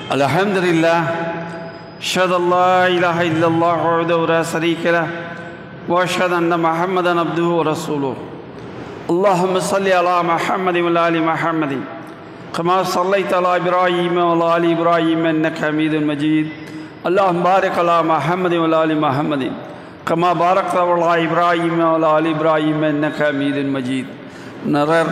الحمد لله أشهد أن لا إله إلا الله وحده لا شريك له وأشهد أن محمدا عبده ورسوله اللهم صل على محمد وعلى آل محمد كما صليت على إبراهيم وعلى آل إبراهيم إنك حميد مجيد اللهم بارك على محمد وعلى آل محمد كما باركت على إبراهيم وعلى آل إبراهيم إنك حميد مجيد نرر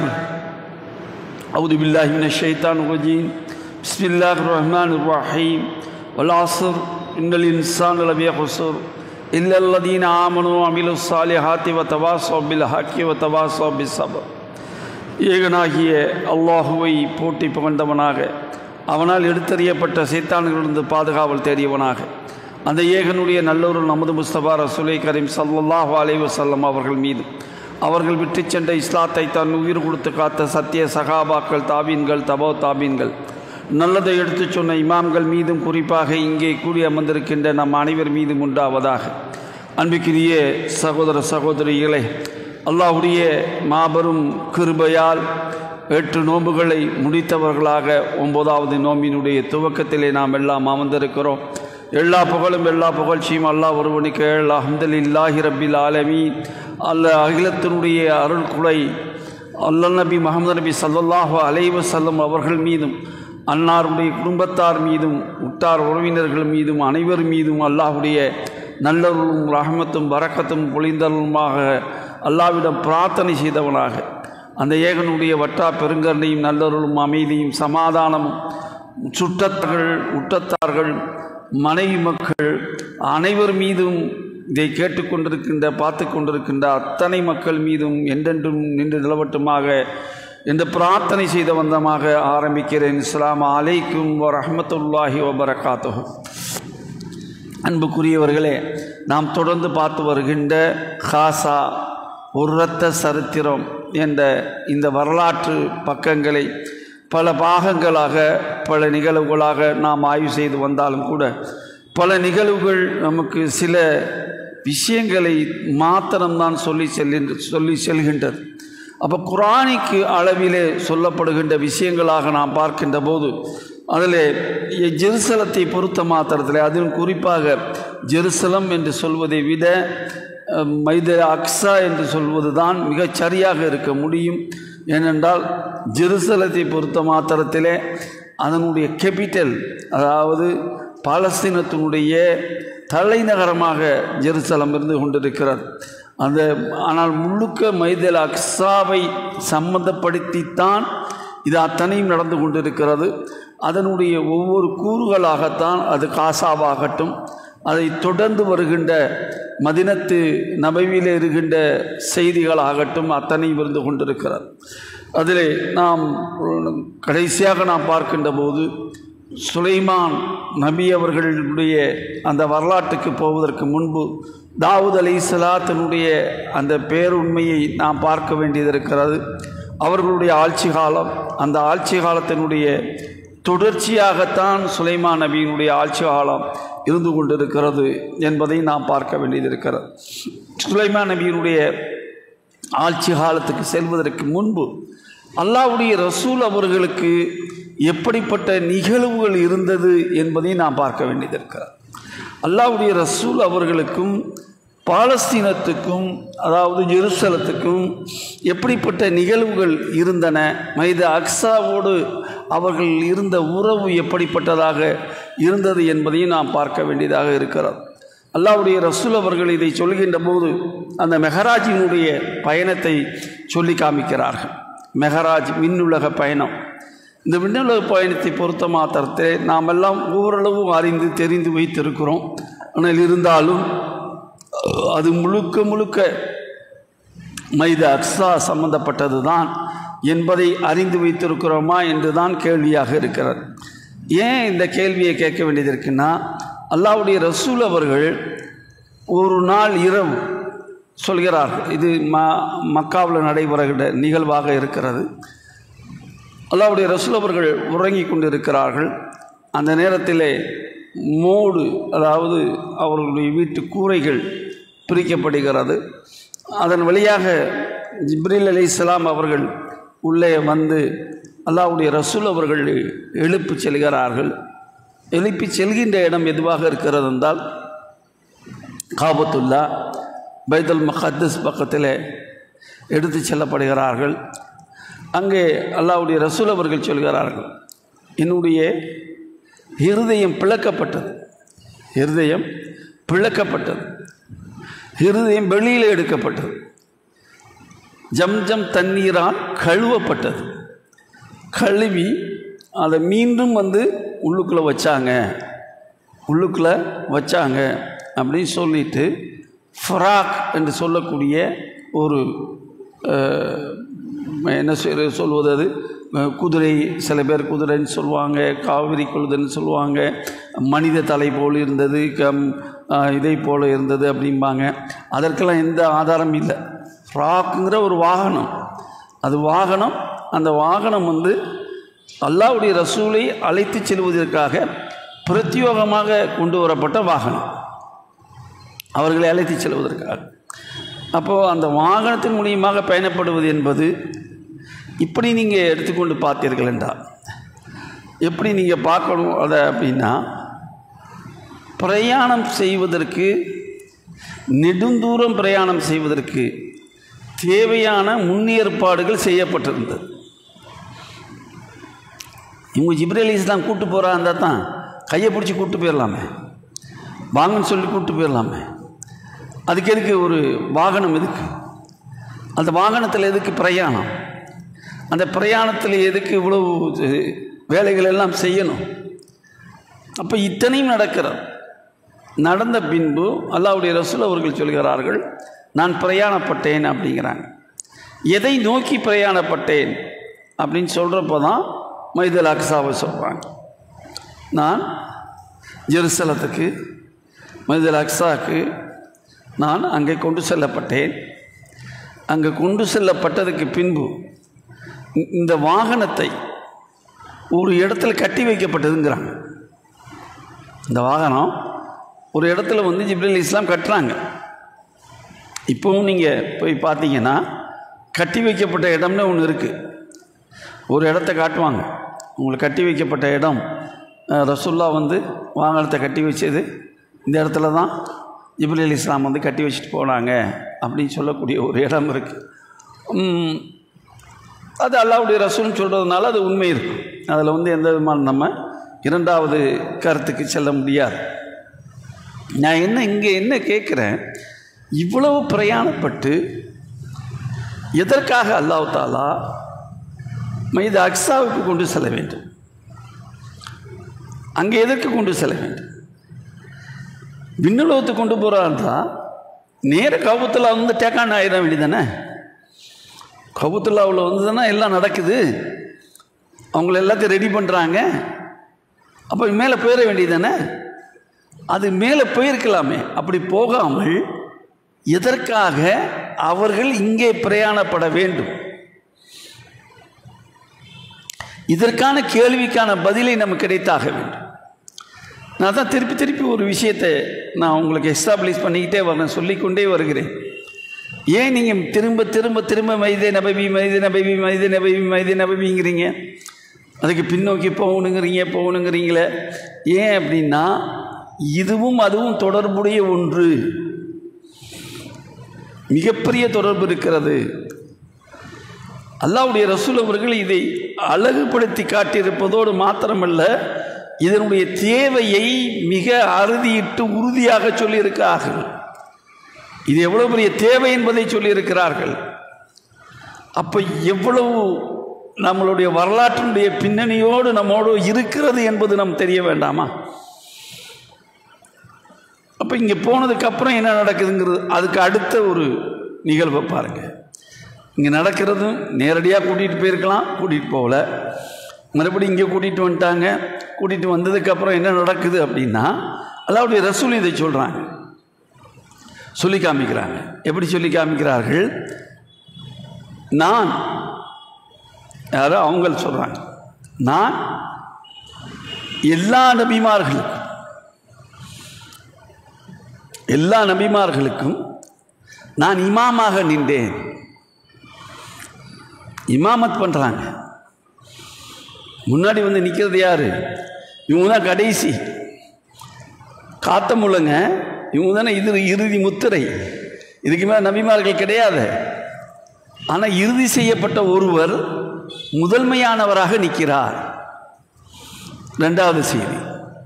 أعوذ بالله من الشيطان الرجيم بسم الله الرحمن الرحيم والعصر إن الإنسان لفي خسر إلا الذين آمنوا وعملوا الصالحات وتواصوا بالحق وتواصوا بالصبر ஏகனாகிய அல்லாஹுவை போட்டி புகழ்ந்தவனாக அவனால் எடுத்தறியப்பட்ட சைத்தான்களிலிருந்து பாதுகாவல் தேடியவனாக அந்த ஏகனுடைய நல்லொரு நமது முஸ்தபா ரசூலை கரீம் சல்லல்லாஹு அலைஹி வஸல்லம் அவர்கள் மீது அவர்கள் விட்டு சென்ற இஸ்லாத்தை தன் உயிர் கொடுத்து காத்த சத்திய சகாபாக்கள் தாபீன்கள் தபோ தாபீன்கள் நல்லதை எடுத்துச் சொன்ன இமாம்கள் மீதும் குறிப்பாக இங்கே கூடி அமர்ந்திருக்கின்ற நம் அனைவர் மீதும் உண்டாவதாக அன்பிற்குரிய சகோதர சகோதரிகளே அல்லாஹுடைய மாபெரும் கிருபையால் எட்டு நோன்புகளை முடித்தவர்களாக ஒன்பதாவது நோம்பினுடைய துவக்கத்திலே நாம் எல்லாம் அமர்ந்திருக்கிறோம் எல்லா புகழும் எல்லா புகழ்ச்சியும் அல்லாஹ் ஒருவனுக்கு அஹமதுல்லாஹி ரபில் ஆலமி அல்ல அகிலத்தினுடைய அருள் குலை அல்ல நபி முகமது நபி சல்லல்லாஹு அலைவ செல்லம் அவர்கள் மீதும் அன்னாருடைய குடும்பத்தார் மீதும் உட்டார் உறவினர்கள் மீதும் அனைவர் மீதும் அல்லாஹுடைய நல்லருளும் ரஹமத்தும் வரக்கத்தும் பொழிந்தருளுமாக அல்லாவிடம் பிரார்த்தனை செய்தவனாக அந்த ஏகனுடைய வட்டா பெருங்கருணையும் நல்லருளும் அமைதியும் சமாதானமும் சுற்றத்தார்கள் உட்டத்தார்கள் மனைவி மக்கள் அனைவர் மீதும் இதை கேட்டுக்கொண்டிருக்கின்ற பார்த்து கொண்டிருக்கின்ற அத்தனை மக்கள் மீதும் என்றென்றும் நின்று நிலவட்டுமாக என்று பிரார்த்தனை செய்த வந்தமாக ஆரம்பிக்கிறேன் இஸ்லாம் அலைக்கும் வரமத்துல்லாஹி வபரகாத்தோ அன்புக்குரியவர்களே நாம் தொடர்ந்து பார்த்து வருகின்ற காசா ஒரு இரத்த சரித்திரம் என்ற இந்த வரலாற்று பக்கங்களை பல பாகங்களாக பல நிகழ்வுகளாக நாம் ஆய்வு செய்து வந்தாலும் கூட பல நிகழ்வுகள் நமக்கு சில விஷயங்களை மாத்திரம்தான் சொல்லி செல்கின்ற சொல்லி செல்கின்றது அப்போ குரானிக்கு அளவிலே சொல்லப்படுகின்ற விஷயங்களாக நாம் பார்க்கின்ற போது அதில் ஜெருசலத்தை பொறுத்த மாத்திரத்தில் அதிலும் குறிப்பாக ஜெருசலம் என்று சொல்வதை விட மைத அக்ஸா என்று சொல்வது தான் மிகச் சரியாக இருக்க முடியும் ஏனென்றால் ஜெருசலத்தை பொறுத்த மாத்திரத்திலே அதனுடைய கேபிட்டல் அதாவது பாலஸ்தீனத்தினுடைய தலைநகரமாக ஜெருசலம் இருந்து கொண்டிருக்கிறது அந்த ஆனால் முழுக்க மைதல் அக்ஸாவை சம்மந்தப்படுத்தித்தான் இது அத்தனையும் நடந்து கொண்டிருக்கிறது அதனுடைய ஒவ்வொரு கூறுகளாகத்தான் அது காசாவாகட்டும் அதை தொடர்ந்து வருகின்ற மதினத்து நபைவியில் இருக்கின்ற செய்திகளாகட்டும் அத்தனையும் இருந்து கொண்டிருக்கிறது அதில் நாம் கடைசியாக நாம் பார்க்கின்ற போது சுலைமான் நபி அவர்களுடைய அந்த வரலாற்றுக்கு போவதற்கு முன்பு தாவூத் அலி சலாத்தினுடைய அந்த பேருண்மையை நாம் பார்க்க வேண்டியது இருக்கிறது அவர்களுடைய ஆட்சி காலம் அந்த ஆட்சி காலத்தினுடைய தொடர்ச்சியாகத்தான் சுலைமான் நபியினுடைய ஆட்சி காலம் இருந்து கொண்டிருக்கிறது என்பதை நாம் பார்க்க வேண்டியது இருக்கிறது சுலைமான் நபியினுடைய ஆட்சி காலத்துக்கு செல்வதற்கு முன்பு அல்லாவுடைய ரசூல் அவர்களுக்கு எப்படிப்பட்ட நிகழ்வுகள் இருந்தது என்பதை நாம் பார்க்க வேண்டியது இருக்கிறது அல்லாவுடைய ரசூல் அவர்களுக்கும் பாலஸ்தீனத்துக்கும் அதாவது ஜெருசலத்துக்கும் எப்படிப்பட்ட நிகழ்வுகள் இருந்தன மைத அக்ஸாவோடு அவர்கள் இருந்த உறவு எப்படிப்பட்டதாக இருந்தது என்பதையும் நாம் பார்க்க வேண்டியதாக இருக்கிறது அல்லாவுடைய ரசூல் அவர்கள் இதை சொல்கின்ற போது அந்த மெஹராஜினுடைய பயணத்தை சொல்லி காமிக்கிறார்கள் மெஹராஜ் மின்னுலக பயணம் இந்த விண்ணுலக பயணத்தை பொறுத்த மாத்திரத்தை நாம் எல்லாம் ஓரளவு அறிந்து தெரிந்து வைத்திருக்கிறோம் ஆனால் இருந்தாலும் அது முழுக்க முழுக்க மைத அக்ஸா சம்பந்தப்பட்டது தான் என்பதை அறிந்து வைத்திருக்கிறோமா என்று தான் கேள்வியாக இருக்கிறது ஏன் இந்த கேள்வியை கேட்க வேண்டியது இருக்குன்னா அல்லாவுடைய ரசூல் அவர்கள் ஒரு நாள் இரவு சொல்கிறார்கள் இது ம மக்காவில் நடைபெறுகிற நிகழ்வாக இருக்கிறது அல்லாவுடைய ரசூல் அவர்கள் உறங்கி கொண்டிருக்கிறார்கள் அந்த நேரத்திலே மோடு அதாவது அவர்களுடைய வீட்டு கூரைகள் பிரிக்கப்படுகிறது அதன் வழியாக ஜிப்ரில் அலி இஸ்லாம் அவர்கள் உள்ளே வந்து அல்லாவுடைய ரசூல் அவர்கள் எழுப்பு செல்கிறார்கள் எழுப்பி செல்கின்ற இடம் எதுவாக இருக்கிறது என்றால் காபத்துல்லா பைத்துல் மஹத்தஸ் பக்கத்தில் எடுத்து செல்லப்படுகிறார்கள் அங்கே அல்லாவுடைய ரசூல் அவர்கள் சொல்கிறார்கள் என்னுடைய இருதயம் பிளக்கப்பட்டது இருதயம் பிளக்கப்பட்டது இருதயம் வெளியில் எடுக்கப்பட்டது ஜம்ஜம் தண்ணீரால் கழுவப்பட்டது கழுவி அதை மீண்டும் வந்து உள்ளுக்குள்ளே வச்சாங்க உள்ளுக்குள்ளே வச்சாங்க அப்படின்னு சொல்லிட்டு ஃப்ராக் என்று சொல்லக்கூடிய ஒரு அஹ், என்ன சொல் சொல்வது அது அஹ், குதிரை சில பேர் குதிரைன்னு சொல்லுவாங்க காவிரி குழுதுன்னு சொல்லுவாங்க மனித தலை போல் இருந்தது கம் அஹ், இதை போல் இருந்தது அப்படிம்பாங்க அதற்கெல்லாம் எந்த ஆதாரம் இல்லை ஃப்ராக்குங்கிற ஒரு வாகனம் அது வாகனம் அந்த வாகனம் வந்து அல்லாவுடைய ரசூலை அழைத்து செல்வதற்காக பிரத்யோகமாக கொண்டு வரப்பட்ட வாகனம் அவர்களை அழைத்து செல்வதற்காக அப்போது அந்த வாகனத்தின் மூலியமாக பயணப்படுவது என்பது இப்படி நீங்கள் எடுத்துக்கொண்டு பார்த்தீர்கள் என்றால் எப்படி நீங்கள் பார்க்கணும் அதை அப்படின்னா பிரயாணம் செய்வதற்கு நெடுந்தூரம் பிரயாணம் செய்வதற்கு தேவையான முன்னேற்பாடுகள் செய்யப்பட்டிருந்தது இவங்க ஜிப்ரேல் இஸ்லாம் கூட்டு போகிறா இருந்தால் தான் கையை பிடிச்சி கூட்டு போயிடலாமே வாங்கன்னு சொல்லி கூட்டு போயிடலாமே அதுக்கு எதுக்கு ஒரு வாகனம் எதுக்கு அந்த வாகனத்தில் எதுக்கு பிரயாணம் அந்த பிரயாணத்தில் எதுக்கு இவ்வளவு இது வேலைகள் எல்லாம் செய்யணும் அப்போ இத்தனையும் நடக்கிறது நடந்த பின்பு அல்லாவுடைய ரசூல் அவர்கள் சொல்கிறார்கள் நான் பிரயாணப்பட்டேன் அப்படிங்கிறாங்க எதை நோக்கி பிரயாணப்பட்டேன் அப்படின்னு சொல்கிறப்போ தான் மைதல் அக்ஸாவை சொல்கிறாங்க நான் ஜெருசலத்துக்கு மைதல் அக்ஸாவுக்கு நான் அங்கே கொண்டு செல்லப்பட்டேன் அங்கே கொண்டு செல்லப்பட்டதுக்கு பின்பு இந்த- இந்த வாகனத்தை ஒரு இடத்துல கட்டி வைக்கப்பட்டதுங்கிறாங்க இந்த வாகனம் ஒரு இடத்துல வந்து ஜிப்ரல் இஸ்லாம் கட்டுறாங்க இப்போவும் நீங்கள் போய் பார்த்தீங்கன்னா கட்டி வைக்கப்பட்ட இடம்னு ஒன்று இருக்குது ஒரு இடத்த காட்டுவாங்க உங்களுக்கு கட்டி வைக்கப்பட்ட இடம் அஹ், ரசூல்லா வந்து வாகனத்தை கட்டி வச்சது இந்த இடத்துல தான் ஜிப்ரல் இஸ்லாம் வந்து கட்டி வச்சுட்டு போனாங்க அப்படின்னு சொல்லக்கூடிய ஒரு இடம் இருக்குது அது அல்லாவுடைய ரசூல்னு சொல்கிறதுனால அது உண்மை இருக்கும் அதில் வந்து எந்த விதமான நம்ம இரண்டாவது கருத்துக்கு செல்ல முடியாது நான் என்ன இங்கே என்ன கேட்குறேன் இவ்வளவு பிரயாணப்பட்டு எதற்காக அல்லாஹ் தாலா மைத அக்ஸாவுக்கு கொண்டு செல்ல வேண்டும் அங்கே எதற்கு கொண்டு செல்ல வேண்டும் விண்ணுலகத்துக்கு கொண்டு போகிறாருந்தா நேர கவுத்தில் வந்து டேக்கான் ஆயிட வேண்டியதானே கவுத்துல்லாவில் வந்து தானே எல்லாம் நடக்குது அவங்கள எல்லாத்தையும் ரெடி பண்ணுறாங்க அப்போ மேலே போயிட வேண்டியதானே அது மேலே போயிருக்கலாமே அப்படி போகாமல் எதற்காக அவர்கள் இங்கே பிரயாணப்பட வேண்டும் இதற்கான கேள்விக்கான பதிலை நமக்கு கிடைத்தாக வேண்டும் நான் தான் திருப்பி திருப்பி ஒரு விஷயத்தை நான் உங்களுக்கு எஸ்டாப்ளிஷ் பண்ணிக்கிட்டே வரேன் சொல்லிக்கொண்டே வருகிறேன் ஏன் நீங்கள் திரும்ப திரும்ப திரும்ப மைதே நபவி மைதே நபவி மைதே நபவி மைதே நபவிங்கிறீங்க அதுக்கு பின்னோக்கி போகணுங்கிறீங்க போகணுங்கிறீங்களே ஏன் அப்படின்னா இதுவும் அதுவும் தொடர்புடைய ஒன்று மிகப்பெரிய தொடர்பு இருக்கிறது அல்லாவுடைய ரசூல் அவர்கள் இதை அழகுபடுத்தி காட்டியிருப்பதோடு மாத்திரமல்ல இதனுடைய தேவையை மிக அறுதியிட்டு உறுதியாக சொல்லியிருக்கிறார்கள் இது எவ்வளவு பெரிய தேவை என்பதை சொல்லியிருக்கிறார்கள் அப்போ எவ்வளவு நம்மளுடைய வரலாற்றினுடைய பின்னணியோடு நம்மோடு இருக்கிறது என்பது நம் தெரிய வேண்டாமா அப்போ இங்கே போனதுக்கப்புறம் என்ன நடக்குதுங்கிறது அதுக்கு அடுத்த ஒரு நிகழ்வை பாருங்கள் இங்கே நடக்கிறதும் நேரடியாக கூட்டிகிட்டு போயிருக்கலாம் கூட்டிகிட்டு போகல மறுபடியும் இங்கே கூட்டிகிட்டு வந்துட்டாங்க கூட்டிகிட்டு வந்ததுக்கப்புறம் என்ன நடக்குது அப்படின்னா அல்லாவுடைய ரசூல் இதை சொல்கிறாங்க சொல்லி காமிக்கிறாங்க எப்படி சொல்லி காமிக்கிறார்கள் நான் யாரோ அவங்க சொல்கிறாங்க நான் எல்லா நபிமார்களுக்கும் எல்லா நபிமார்களுக்கும் நான் இமாமாக நின்றேன் இமாமத் பண்ணுறாங்க முன்னாடி வந்து நிற்கிறது யார் இவங்க தான் கடைசி காத்த முள்ளங்க இவங்க தானே இது இறுதி முத்திரை இதுக்கு மேலே நபிமார்கள் கிடையாது ஆனால் இறுதி செய்யப்பட்ட ஒருவர் முதன்மையானவராக நிற்கிறார் ரெண்டாவது செய்தி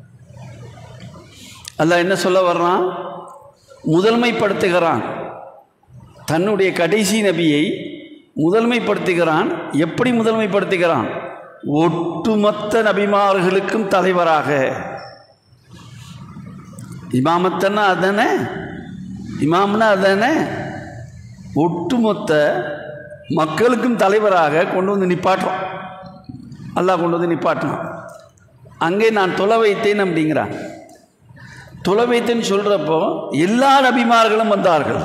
அல்லாஹ் என்ன சொல்ல வர்றான் முதன்மைப்படுத்துகிறான் தன்னுடைய கடைசி நபியை முதன்மைப்படுத்துகிறான் எப்படி முதன்மைப்படுத்துகிறான் ஒட்டுமொத்த நபிமார்களுக்கும் தலைவராக இமாமத்தன்னா அதானே இமாம்னா அதானே ஒட்டுமொத்த மக்களுக்கும் தலைவராக கொண்டு வந்து நிப்பாட்டுறோம் அல்லாஹ் கொண்டு வந்து நிப்பாட்டணும் அங்கே நான் தொலை வைத்தேன் அப்படிங்கிறான் தொலை வைத்தேன்னு சொல்கிறப்போ எல்லா நபிமார்களும் வந்தார்கள்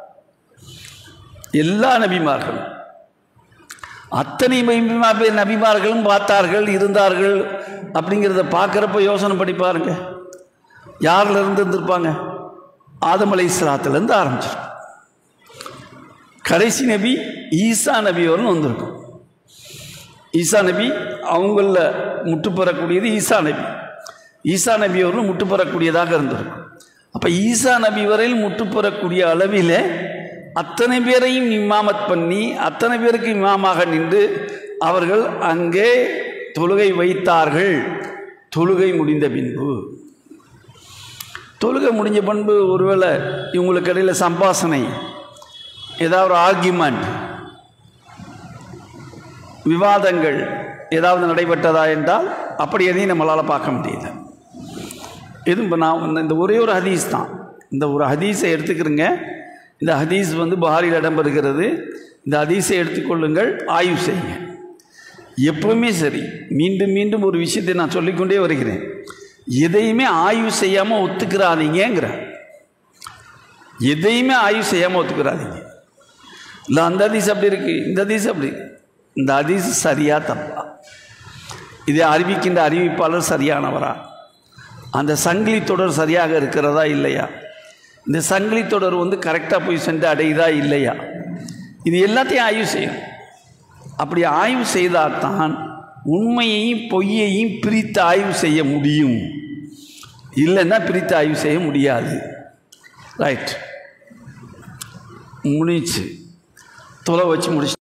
எல்லா நபிமார்களும் அத்தனை நபிமா- நபிமார்களும் பார்த்தார்கள் இருந்தார்கள் அப்படிங்கிறத பார்க்குறப்ப யோசனை பண்ணி பாருங்க யாரில் இருந்து இருந்திருப்பாங்க ஆதம் அலை இஸ்லாத்துலேருந்து ஆரம்பிச்சிருக்கும் கடைசி நபி ஈசா நபி வரலும் வந்திருக்கும் ஈசா நபி அவங்கள முட்டு பெறக்கூடியது ஈசா நபி ஈசா நபி அவர்களும் முட்டு பெறக்கூடியதாக இருந்திருக்கும் அப்போ ஈசா நபி வரையில் முட்டு பெறக்கூடிய அளவில் அத்தனை பேரையும் இமாமத் பண்ணி அத்தனை பேருக்கு இமாமாக நின்று அவர்கள் அங்கே தொழுகை வைத்தார்கள் தொழுகை முடிந்த பின்பு தொழுகை முடிஞ்ச பண்பு ஒருவேளை இவங்களுக்கு இடையில் சம்பாசனை ஏதாவது ஒரு ஆர்கியூமெண்ட் விவாதங்கள் ஏதாவது நடைபெற்றதா என்றால் அப்படி எதையும் நம்மளால் பார்க்க முடியல இது இப்போ நான் இந்த- இந்த ஒரே ஒரு ஹதீஸ் தான் இந்த ஒரு ஹதீஸை எடுத்துக்கிறேங்க இந்த ஹதீஸ் வந்து புகாரில் இடம்பெறுகிறது இந்த ஹதீஸை எடுத்துக்கொள்ளுங்கள் ஆய்வு செய்யுங்க எப்பவுமே சரி மீண்டும் மீண்டும் ஒரு விஷயத்தை நான் சொல்லிக்கொண்டே வருகிறேன் எதையுமே ஆய்வு செய்யாமல் ஒத்துக்கிறாதீங்கிற எதையுமே ஆய்வு செய்யாமல் ஒத்துக்கிறாதீங்க இல்லை அந்த ஹதீஸ் அப்படி இருக்குது இந்த ஹதீஸ் அப்படி இந்த ஹதீஸ் சரியா தப்பா இதை அறிவிக்கின்ற அறிவிப்பாளர் சரியானவரா அந்த சங்கிலி தொடர் சரியாக இருக்கிறதா இல்லையா இந்த சங்கிலி தொடர் வந்து கரெக்டாக போய் சென்று அடையுதா இல்லையா இது எல்லாத்தையும் ஆய்வு செய்யணும் அப்படி ஆய்வு செய்தால் தான் உண்மையையும் பொய்யையும் பிரித்து ஆய்வு செய்ய முடியும் இல்லைன்னா பிரித்து ஆய்வு செய்ய முடியாது ரைட் முடிச்சு தொலை வச்சு முடிச்சு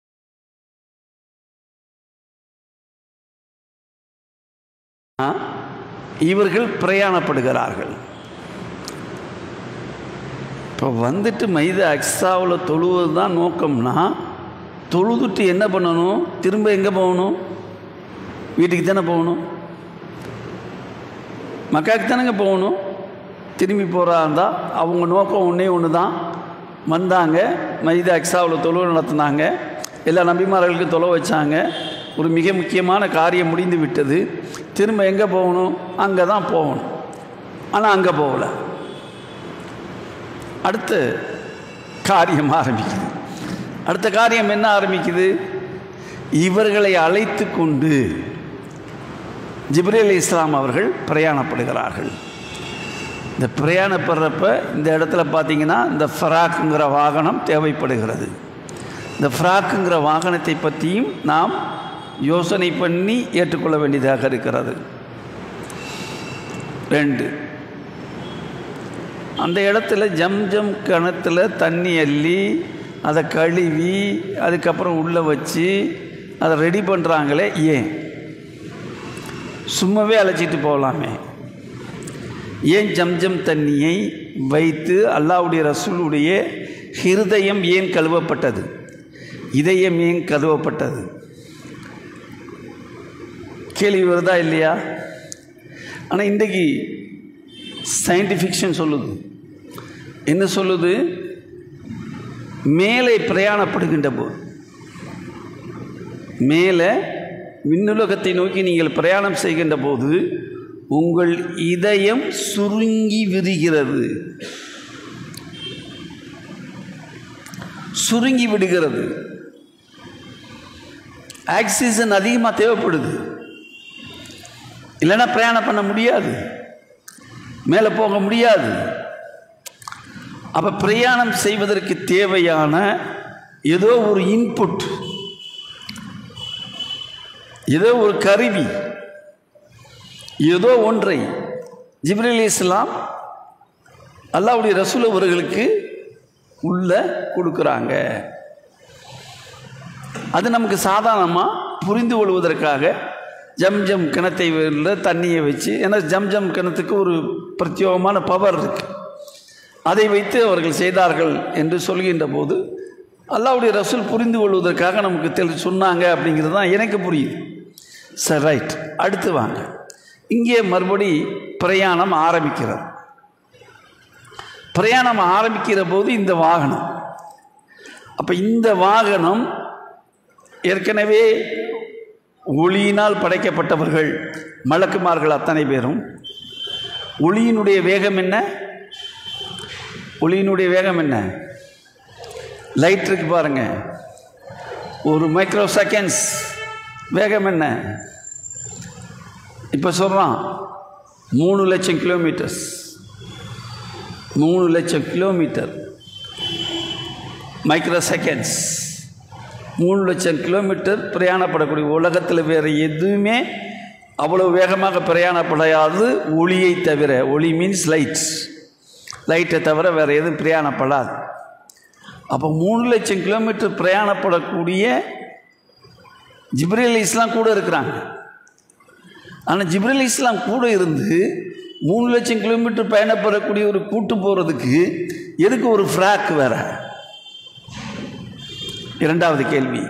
ஆ, இவர்கள் பிரயாணப்படுகிறார்கள் இப்போ வந்துட்டு மைத அக்ஸாவில் தொழுவது தான் நோக்கம்னா தொழுதுட்டு என்ன பண்ணணும் திரும்ப எங்கே போகணும் வீட்டுக்கு தானே போகணும் மக்காவுக்கு தானேங்க போகணும் திரும்பி போகிறா இருந்தால் அவங்க நோக்கம் ஒன்றே ஒன்று தான் வந்தாங்க மைத அக்ஸாவில் தொழுவு நடத்துனாங்க எல்லா நபிமார்களுக்கும் தொலை வச்சாங்க ஒரு மிக முக்கியமான காரியம் முடிந்து விட்டது திரும்ப எங்கே போகணும் அங்கே தான் போகணும் ஆனால் அங்கே போகல அடுத்த காரியம் ஆரம்பிக்குது அடுத்த காரியம் என்ன ஆரம்பிக்குது இவர்களை அழைத்து கொண்டு ஜிப்ரேல் இஸ்லாம் அவர்கள் பிரயாணப்படுகிறார்கள் இந்த பிரயாணப்படுறப்ப இந்த இடத்துல பார்த்தீங்கன்னா இந்த ஃப்ராக்குங்கிற வாகனம் தேவைப்படுகிறது இந்த ஃப்ராக்குங்கிற வாகனத்தை பற்றியும் நாம் யோசனை பண்ணி ஏற்றுக்கொள்ள வேண்டியதாக இருக்கிறது ரெண்டு அந்த இடத்துல ஜம்ஜம் கிணத்துல தண்ணி அள்ளி அதை கழுவி அதுக்கப்புறம் உள்ளே வச்சு அதை ரெடி பண்ணுறாங்களே ஏன் சும்மாவே அழைச்சிட்டு போகலாமே ஏன் ஜம்ஜம் தண்ணியை வைத்து அல்லாவுடைய ரசூலுடைய ஹிருதயம் ஏன் கழுவப்பட்டது இதயம் ஏன் கழுவப்பட்டது கேள்வி வருதா இல்லையா ஆனால் இன்றைக்கு சயின்டிஃபிக்ஷன் சொல்லுது என்ன சொல்லுது மேலே பிரயாணப்படுகின்ற போது மேலே விண்ணுலகத்தை நோக்கி நீங்கள் பிரயாணம் செய்கின்ற போது உங்கள் இதயம் சுருங்கி விரிகிறது சுருங்கி விடுகிறது ஆக்சிஜன் அதிகமாக தேவைப்படுது இல்லைன்னா பிரயாணம் பண்ண முடியாது மேலே போக முடியாது அப்போ பிரயாணம் செய்வதற்கு தேவையான ஏதோ ஒரு இன்புட் ஏதோ ஒரு கருவி ஏதோ ஒன்றை ஜிப்ரீல் இஸ்லாம் அல்லாவுடைய ரசூல் அவர்களுக்கு உள்ள கொடுக்குறாங்க அது நமக்கு சாதாரணமாக புரிந்து கொள்வதற்காக ஜம்ஜம் கிணத்தை உள்ள தண்ணியை வச்சு ஏன்னா ஜம்ஜம் கிணத்துக்கு ஒரு பிரத்யேகமான பவர் இருக்கு அதை வைத்து அவர்கள் செய்தார்கள் என்று சொல்கின்ற போது அல்லாவுடைய ரசூல் புரிந்து கொள்வதற்காக நமக்கு தெளி சொன்னாங்க அப்படிங்கிறது தான் எனக்கு புரியுது சரி ரைட் அடுத்து வாங்க இங்கே மறுபடி பிரயாணம் ஆரம்பிக்கிறது பிரயாணம் ஆரம்பிக்கிற போது இந்த வாகனம் அப்போ இந்த வாகனம் ஏற்கனவே ஒளியினால் படைக்கப்பட்டவர்கள் மலக்குமார்கள் அத்தனை பேரும் ஒளியினுடைய வேகம் என்ன ஒளியினுடைய வேகம் என்ன லைட் இருக்கு பாருங்க ஒரு மைக்ரோ செகண்ட்ஸ் வேகம் என்ன இப்போ சொல்கிறான் மூணு லட்சம் கிலோமீட்டர்ஸ் மூணு லட்சம் கிலோமீட்டர் மைக்ரோ செகண்ட்ஸ் மூணு லட்சம் கிலோமீட்டர் பிரயாணப்படக்கூடிய உலகத்தில் வேறு எதுவுமே அவ்வளோ வேகமாக பிரயாணப்படாது ஒளியை தவிர ஒளி மீன்ஸ் லைட்ஸ் லைட்டை தவிர வேறு எதுவும் பிரயாணப்படாது அப்போ மூணு லட்சம் கிலோமீட்டர் பிரயாணப்படக்கூடிய ஜிப்ரேல் இஸ்லாம் கூட இருக்கிறாங்க ஆனால் ஜிப்ரேல் இஸ்லாம் கூட இருந்து மூணு லட்சம் கிலோமீட்டர் பயணப்படக்கூடிய ஒரு கூட்டு போகிறதுக்கு எதுக்கு ஒரு ஃப்ராக் வேற இரண்டாவது கேள்வி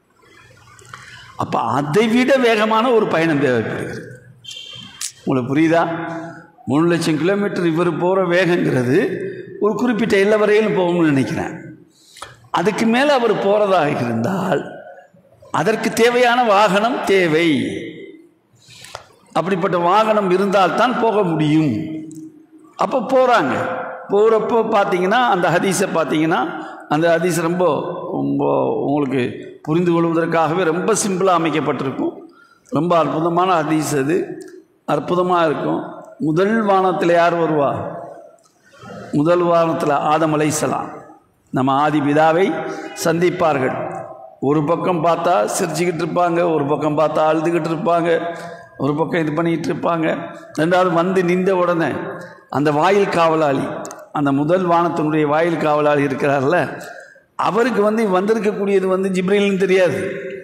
அப்போ அதை விட வேகமான ஒரு பயணம் தேவைப்படுகிறது உங்களுக்கு புரியுதா மூணு லட்சம் கிலோமீட்டர் இவர் போகிற வேகங்கிறது ஒரு குறிப்பிட்ட எல்லை வரையிலும் போகணும்னு நினைக்கிறேன் அதுக்கு மேலே அவர் போகிறதாக இருந்தால் அதற்கு தேவையான வாகனம் தேவை அப்படிப்பட்ட வாகனம் இருந்தால்தான் போக முடியும் அப்போ போகிறாங்க போகிறப்போ பார்த்தீங்கன்னா அந்த ஹதீஸை பார்த்தீங்கன்னா அந்த ஹதீஸ் ரொம்ப ரொம்ப உங்களுக்கு புரிந்து கொள்வதற்காகவே ரொம்ப சிம்பிளாக அமைக்கப்பட்டிருக்கும் ரொம்ப அற்புதமான ஹதீஸ் அது அற்புதமாக இருக்கும் முதல் வானத்தில் யார் வருவா முதல் வானத்தில் ஆதம் அலைசலாம் நம்ம ஆதி பிதாவை சந்திப்பார்கள் ஒரு பக்கம் பார்த்தா சிரிச்சுக்கிட்டு இருப்பாங்க ஒரு பக்கம் பார்த்தா அழுதுகிட்டு இருப்பாங்க ஒரு பக்கம் இது பண்ணிக்கிட்டு இருப்பாங்க ரெண்டாவது வந்து நின்ற உடனே அந்த வாயில் காவலாளி அந்த முதல் வானத்தினுடைய வாயில் காவலாளி இருக்கிறார்ல அவருக்கு வந்து வந்திருக்கக்கூடியது வந்து ஜிப்ரீல்னு தெரியாது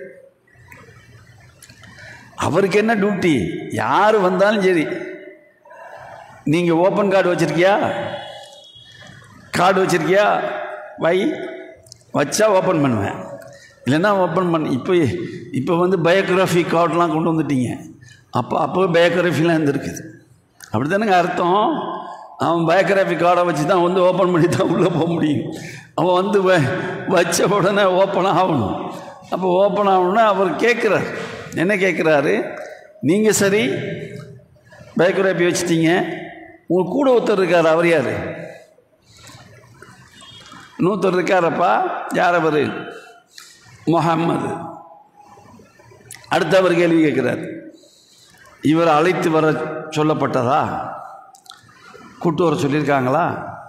அவருக்கு என்ன டியூட்டி யார் வந்தாலும் சரி நீங்கள் ஓப்பன் கார்டு வச்சுருக்கியா கார்டு வச்சுருக்கியா வை வச்சா ஓப்பன் பண்ணுவேன் இல்லைன்னா ஓப்பன் பண்ண இப்போ இப்போ வந்து பயோகிராஃபி கார்டெலாம் கொண்டு வந்துட்டீங்க அப்போ அப்போ பயோகிராஃபிலாம் இருந்திருக்குது அப்படி தானேங்க அர்த்தம் அவன் பயோகிராஃபி கார்டை வச்சு தான் வந்து ஓப்பன் பண்ணி தான் உள்ளே போக முடியும் அவன் வந்து வ வச்ச உடனே ஓப்பன் ஆகணும் அப்போ ஓப்பன் ஆகணும்னா அவர் கேட்குறார் என்ன கேட்குறாரு நீங்கள் சரி பயோகிராஃபி வச்சுட்டீங்க உங்கள் கூட ஒருத்தர் இருக்கார் அவர் யார் நூத்தர் இருக்காரப்பா யார் அவர் முகம்மது அடுத்து அவர் கேள்வி கேட்குறார் இவர் அழைத்து வர சொல்லப்பட்டதா கூட்டு வர சொல்லியிருக்காங்களா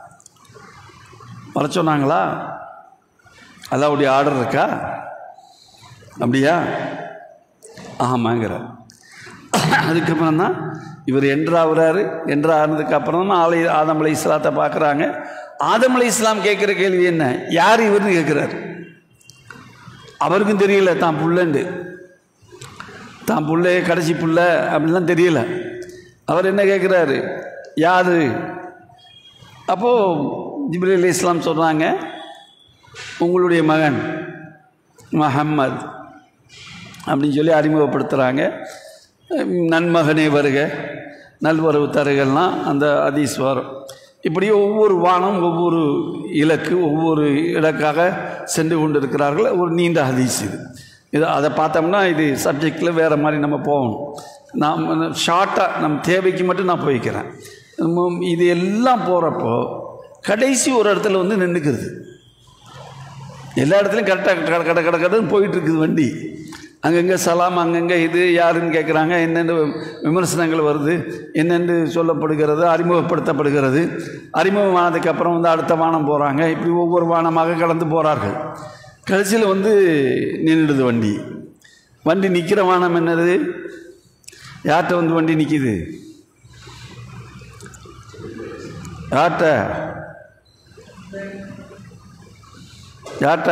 வர சொன்னாங்களா அல்லாவுடைய ஆர்டர் இருக்கா அப்படியா ஆமாங்கிறார் அதுக்கப்புறம் தான் இவர் என்றாகிறாரு என்ற ஆனதுக்கு அப்புறம் தான் ஆலை ஆதம் அலை இஸ்லாத்தை பார்க்குறாங்க ஆதம் அலை இஸ்லாம் கேட்குற கேள்வி என்ன யார் இவர்னு கேட்குறாரு அவருக்கும் தெரியல தான் புள்ளண்டு தான் புள்ள கடைசி புள்ள அப்படின்லாம் தெரியல அவர் என்ன கேட்குறாரு யார் அப்போது ஜிப்ரி அலி இஸ்லாம் சொல்கிறாங்க உங்களுடைய மகன் மஹம்மத் அப்படின்னு சொல்லி அறிமுகப்படுத்துகிறாங்க நன்மகனே வருக நல்வரவு தருகள்லாம் அந்த அதீஸ் வரும் இப்படி ஒவ்வொரு வானம் ஒவ்வொரு இலக்கு ஒவ்வொரு இலக்காக சென்று கொண்டு இருக்கிறார்கள் ஒரு நீண்ட ஹதீஸ் இது இது அதை பார்த்தோம்னா இது சப்ஜெக்டில் வேறு மாதிரி நம்ம போகணும் நாம் ஷார்ட்டாக நம்ம தேவைக்கு மட்டும் நான் போய்க்கிறேன் நம்ம இது எல்லாம் போகிறப்போ கடைசி ஒரு இடத்துல வந்து நின்றுக்குது எல்லா இடத்துலையும் கரெக்டாக கட கட கட கடன்னு போயிட்டு இருக்குது வண்டி அங்கங்கே சலாம் அங்கங்கே இது யாருன்னு கேட்குறாங்க என்னென்ன விமர்சனங்கள் வருது என்னென்று சொல்லப்படுகிறது அறிமுகப்படுத்தப்படுகிறது அறிமுகமானதுக்கு அப்புறம் வந்து அடுத்த வானம் போகிறாங்க இப்படி ஒவ்வொரு வானமாக கடந்து போகிறார்கள் கடைசியில் வந்து நின்றுடுது வண்டி வண்டி நிற்கிற வானம் என்னது யார்கிட்ட வந்து வண்டி நிற்கிது யார்கிட்ட யார்கிட்ட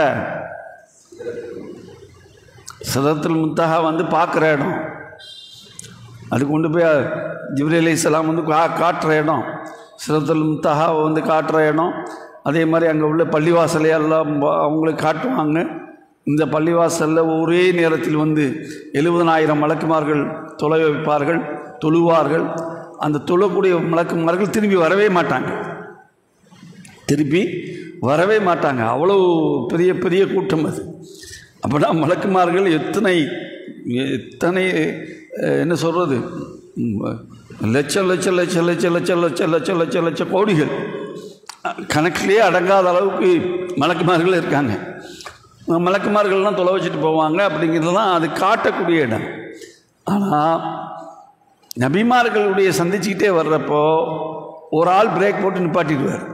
சதத்தில் முத்தகா வந்து பார்க்குற இடம் அது கொண்டு போய் ஜிப்ரி அலி இஸ்லாம் வந்து கா காட்டுற இடம் சிரத்துல் முத்தஹா வந்து காட்டுற இடம் அதே மாதிரி அங்கே உள்ள பள்ளிவாசலை எல்லாம் ப- அவங்களுக்கு காட்டுவாங்க இந்த பள்ளிவாசலில் ஒரே நேரத்தில் வந்து எழுபதனாயிரம் மலக்குமார்கள் தொலை வைப்பார்கள் தொழுவார்கள் அந்த தொழக்கூடிய மலக்குமார்கள் திரும்பி வரவே மாட்டாங்க திருப்பி வரவே மாட்டாங்க அவ்வளோ பெரிய பெரிய கூட்டம் அது அப்படின்னா மலக்குமார்கள் எத்தனை எத்தனை அஹ், என்ன சொல்கிறது லட்சம் லட்சம் லட்சம் லட்சம் லட்சம் லட்சம் லட்சம் லட்சம் லட்சம் கோடிகள் அஹ், கணக்கிலேயே அடங்காத அளவுக்கு மலக்குமார்கள் இருக்காங்க அஹ், மலக்குமார்கள்லாம் தொலை வச்சுட்டு போவாங்க அப்படிங்கிறதுலாம் அது காட்டக்கூடிய இடம் ஆனால் நபிமார்களுடைய சந்திச்சுக்கிட்டே வர்றப்போ ஒரு ஆள் பிரேக் போட்டு நிப்பாட்டிடுவார்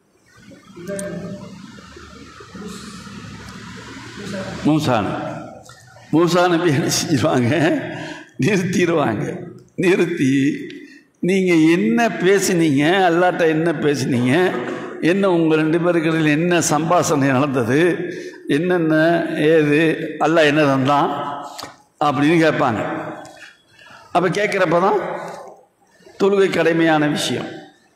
மூசான் மூசா நபி என்ன செஞ்சிருவாங்க நிறுத்திடுவாங்க நிறுத்தி நீங்கள் என்ன பேசுனீங்க அல்லாட்ட என்ன பேசுனீங்க என்ன உங்கள் ரெண்டு பேருக்கு என்ன சம்பாஷணை நடந்தது என்னென்ன ஏது அல்லாஹ் என்ன தந்தான் அப்படின்னு கேட்பாங்க அப்போ கேட்குறப்ப தான் தொழுகை கடமையான விஷயம்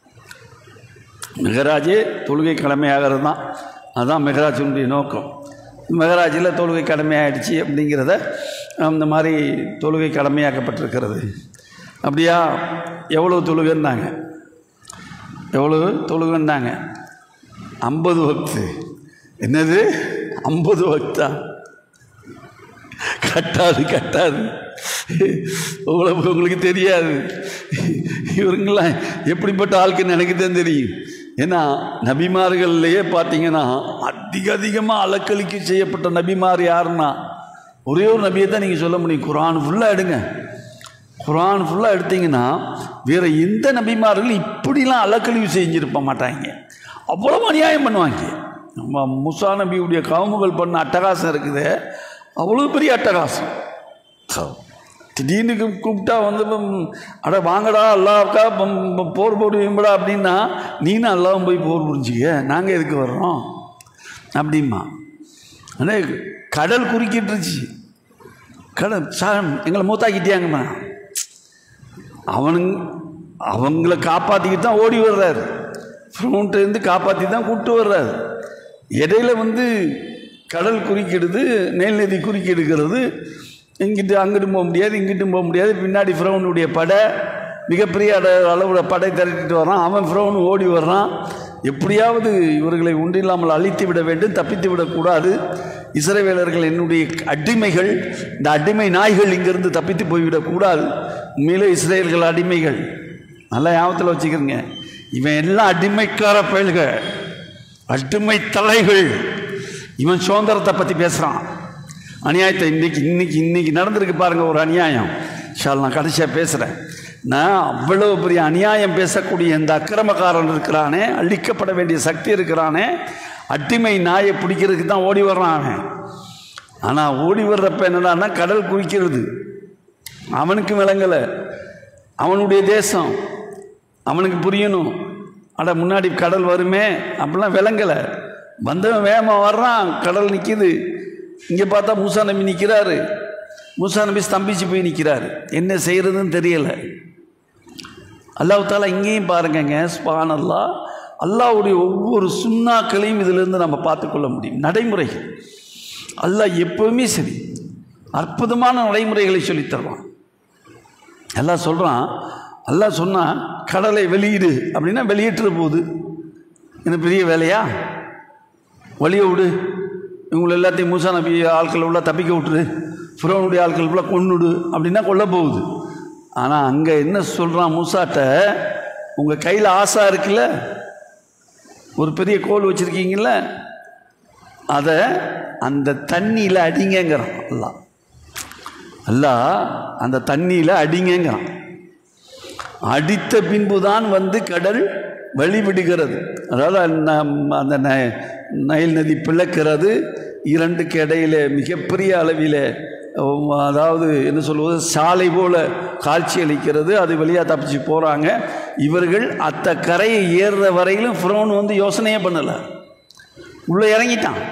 மெகராஜே தொழுகை கடமையாகிறது தான் அதுதான் மெகராஜினுடைய நோக்கம் மெகராஜில் தொழுகை கடமையாயிடுச்சு அப்படிங்கிறத அந்த மாதிரி தொழுகை கடமையாக்கப்பட்டிருக்கிறது அப்படியா எவ்வளோ தொழுகைன்னாங்க எவ்வளோ தொழுகைன்னாங்க ஐம்பது வக்து என்னது ஐம்பது வக்தா கட்டாது கட்டாது உங்களுக்கு உங்களுக்கு தெரியாது இவருங்களாம் எப்படிப்பட்ட ஆளுக்குன்னு எனக்கு தான் தெரியும் ஏன்னா நபிமார்கள்லையே பார்த்தீங்கன்னா அதிக அதிகமாக அலக்களிக்க செய்யப்பட்ட நபிமார் யாருன்னா ஒரே ஒரு நபியை தான் நீங்கள் சொல்ல முடியும் குரான் ஃபுல்லாக எடுங்க குரான் ஃபுல்லாக எடுத்தீங்கன்னா வேறு எந்த நபிமார்களும் இப்படிலாம் அலக்கழிவு செஞ்சிருப்ப மாட்டாங்க அவ்வளோ அநியாயம் பண்ணுவாங்க நம்ம முசா நபியுடைய கவுமுகள் பண்ண அட்டகாசம் இருக்குது அவ்வளோ பெரிய அட்டகாசம் திடீர்னு கூப்~ கூப்பிட்டா வந்து ம், அட வாங்கடா அல்லாவுக்கா பம், பம், போர் போடுவீங்கடா அப்படின்னா நீனும் அல்லாவும் போய் போர் புரிஞ்சுக்க நாங்கள் எதுக்கு வர்றோம் அப்படிமா ஆனால் கடல் குறுக்கிட்டுருச்சு கடல் சார் எங்களை மூத்தாக்கிட்டியாங்கம்மா அவனுங்க அவங்கள காப்பாற்றிக்கிட்டு தான் ஓடி வர்றாரு ஃப்ரண்ட்லேருந்து காப்பாற்றி தான் கூப்பிட்டு வர்றாரு இடையில வந்து கடல் குறுக்கிடுது நெல்நதி குறுக்கிடுகிறது இங்கிட்டு அங்கிட்டும் போக முடியாது இங்கிட்டும் போக முடியாது பின்னாடி ஃப்ரௌனுடைய படை மிகப்பெரிய அட அளவுல படை திரட்டிட்டு வர்றான் அவன் ஃப்ரௌன் ஓடி வர்றான் எப்படியாவது இவர்களை ஒன்றில்லாமல் அழித்து விட வேண்டும் தப்பித்து விடக்கூடாது இஸ்ரவேலர்கள் என்னுடைய அடிமைகள் இந்த அடிமை நாய்கள் இங்கிருந்து தப்பித்து போய்விடக்கூடாது உண்மையிலே இஸ்ரேல்கள் அடிமைகள் நல்லா ஞாபகத்தில் வச்சுக்கிறங்க இவன் எல்லாம் அடிமைக்கார பயல்க அடிமை தலைகள் இவன் சுதந்திரத்தை பற்றி பேசுகிறான் அநியாயத்தை இன்னைக்கு இன்னைக்கு இன்னைக்கு நடந்திருக்கு பாருங்க ஒரு அநியாயம் ஷால் நான் கடைசியாக பேசுகிறேன் நான் அவ்வளோ பெரிய அநியாயம் பேசக்கூடிய இந்த அக்கிரமக்காரன் இருக்கிறானே அழிக்கப்பட வேண்டிய சக்தி இருக்கிறானே அட்டிமை நாயை பிடிக்கிறதுக்கு தான் ஓடி வர்றான் அவன் ஆனால் ஓடி வர்றப்ப என்னடான்னா கடல் குளிக்கிறது அவனுக்கு விளங்கலை அவனுடைய தேசம் அவனுக்கு புரியணும் அட முன்னாடி கடல் வருமே அப்படிலாம் விளங்கலை வந்தவன் வேகமாக வர்றான் கடல் நிற்கிது இங்கே பார்த்தா மூசா நம்பி நிற்கிறாரு மூசா நம்பி ஸ்தம்பிச்சு போய் நிற்கிறாரு என்ன செய்கிறதுன்னு தெரியலை அல்லாஹ் தாலா இங்கேயும் பாருங்கங்க ஸ்பான் அல்லா அல்லாஹ்வுடைய ஒவ்வொரு சுண்ணாக்களையும் இதிலிருந்து நம்ம பார்த்துக்கொள்ள முடியும் நடைமுறைகள் அல்லாஹ் எப்பவுமே சரி அற்புதமான நடைமுறைகளை சொல்லித் தருவான் எல்லாம் சொல்கிறான் அல்லாஹ் சொன்னால் கடலை வெளியிடு அப்படின்னா வெளியிட்டுற போகுது என்ன பெரிய வேலையா வழியை விடு இவங்களை எல்லாத்தையும் மூசா நபி ஆட்கள் உள்ள தப்பிக்க விட்டுரு ஃபிரோனுடைய ஆட்கள் உள்ள கொன்னுடு அப்படின்னா கொல்ல போகுது ஆனால் அங்கே என்ன சொல்கிறான் மூசாட்ட உங்கள் கையில் ஆசா இருக்குல்ல ஒரு பெரிய கோல் வச்சுருக்கீங்கள அதை அந்த தண்ணியில் அடிங்கங்கிறான் அல்லாஹ் அல்லாஹ் அந்த தண்ணியில் அடிங்கங்கிறான் அடித்த பின்புதான் வந்து கடல் வழிவிடுகிறது அதாவது அந்த அந்த ந- நைல் நதி பிளக்கிறது இரண்டுக்கு இடையில மிகப்பெரிய அளவில் உம், அதாவது என்ன சொல்வது சாலை போல காட்சி அளிக்கிறது அது வழியாக தப்பிச்சு போகிறாங்க இவர்கள் அத்த கரையை ஏறுற வரையிலும் ஃப்ரோன் வந்து யோசனையே பண்ணலை உள்ளே இறங்கிட்டான்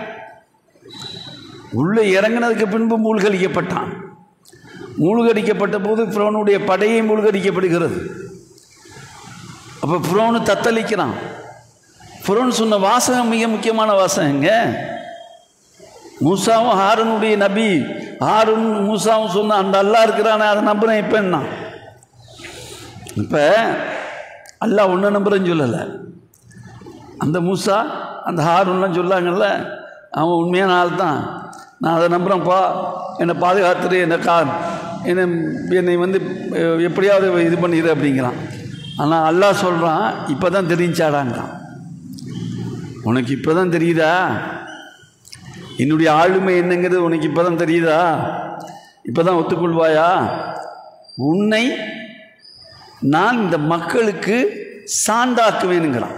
உள்ளே இறங்கினதுக்கு பின்பு மூழ்கடிக்கப்பட்டான் மூழ்கடிக்கப்பட்ட போது ஃப்ரோனுடைய படையை மூழ்கடிக்கப்படுகிறது அப்போ ஃப்ரோனு தத்தளிக்கிறான் ஃப்ரோன் சொன்ன வாசகம் மிக முக்கியமான வாசகங்க மூசாவும் ஹாரனுடைய நபி ஹாரூன் மூசாவும் சொன்ன அந்த அல்லா இருக்கிறானே அதை நம்புகிறேன் இப்போ என்ன இப்போ அல்லாஹ் ஒன்று நம்புறேன்னு சொல்லலை அந்த மூசா அந்த ஹாரூன்லாம் சொல்லாங்கல்ல அவன் உண்மையான ஆள் தான் நான் அதை நம்புகிறேன்ப்பா என்னை பாதுகாத்துரு என்னை கா என்னை என்னை வந்து அஹ், எப்படியாவது இது பண்ணிடு அப்படிங்கிறான் ஆனால் அல்லாஹ் சொல்கிறான் இப்போ தான் தெரிஞ்சாடாங்கிறான் உனக்கு இப்போ தான் தெரியுதா என்னுடைய ஆளுமை என்னங்கிறது உனக்கு இப்போ தான் தெரியுதா இப்போ தான் ஒத்துக்கொள்வாயா உன்னை நான் இந்த மக்களுக்கு சான்றாக்குவேனுங்கிறான்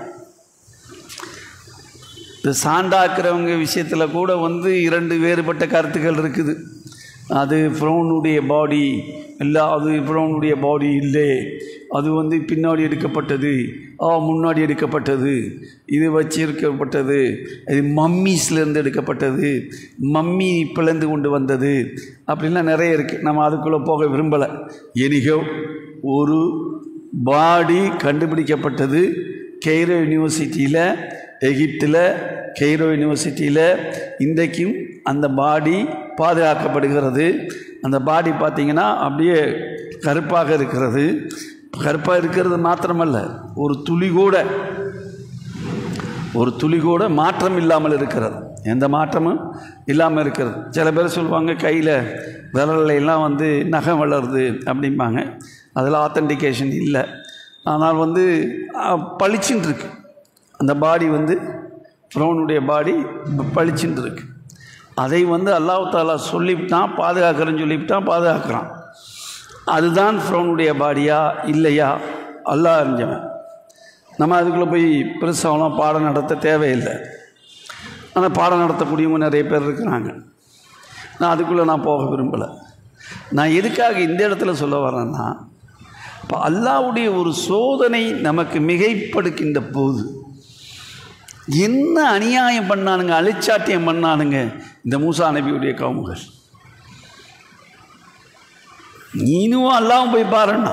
இந்த சான்றாக்குறவங்க விஷயத்தில் கூட வந்து இரண்டு வேறுபட்ட கருத்துக்கள் இருக்குது அது ஃப்ரௌனுடைய பாடி இல்லை அது ஃப்ரௌனுடைய பாடி இல்லை அது வந்து பின்னாடி எடுக்கப்பட்டது ஆ முன்னாடி எடுக்கப்பட்டது இது வச்சு எடுக்கப்பட்டது இது மம்மீஸ்லேருந்து எடுக்கப்பட்டது மம்மி பிளந்து கொண்டு வந்தது அப்படின்லாம் நிறைய இருக்குது நம்ம அதுக்குள்ளே போக விரும்பலை எனிகோ ஒரு பாடி கண்டுபிடிக்கப்பட்டது கெய்ரோ யூனிவர்சிட்டியில் எகிப்தில் கெய்ரோ யூனிவர்சிட்டியில் இன்றைக்கும் அந்த பாடி பாதுகாக்கப்படுகிறது அந்த பாடி பார்த்திங்கன்னா அப்படியே கருப்பாக இருக்கிறது கருப்பாக இருக்கிறது மாத்திரமல்ல ஒரு துளி கூட ஒரு துளி கூட மாற்றம் இல்லாமல் இருக்கிறது எந்த மாற்றமும் இல்லாமல் இருக்கிறது சில பேர் சொல்லுவாங்க கையில் விரல்ல எல்லாம் வந்து நகம் வளருது அப்படிம்பாங்க அதில் ஆத்தன்டிகேஷன் இல்லை ஆனால் வந்து அஹ், பளிச்சுன்னு இருக்கு அந்த பாடி வந்து ஃப்ரௌனுடைய பாடி பளிச்சுன்னு இருக்கு அதை வந்து அல்லாஹ் தாலா சொல்லிவிட்டான் பாதுகாக்கிறேன்னு சொல்லிவிட்டான் பாதுகாக்கிறான் அதுதான் ஃப்ரௌனுடைய பாடியா இல்லையா அல்லாஹ் அறிஞ்சவன் நம்ம அதுக்குள்ளே போய் பெருசாகலாம் பாடம் நடத்த தேவையில்லை ஆனால் பாடம் நடத்தக்கூடியவங்க நிறைய பேர் இருக்கிறாங்க நான் அதுக்குள்ளே நான் போக விரும்பலை நான் எதுக்காக இந்த இடத்துல சொல்ல வரேன்னா இப்போ அல்லாவுடைய ஒரு சோதனை நமக்கு மிகைப்படுக்கின்ற போது என்ன அநியாயம் பண்ணானுங்க அழிச்சாட்டியம் பண்ணானுங்க இந்த மூசா நபியுடைய கவுமுகள் நீனும் அல்லாவும் போய் பாருன்னா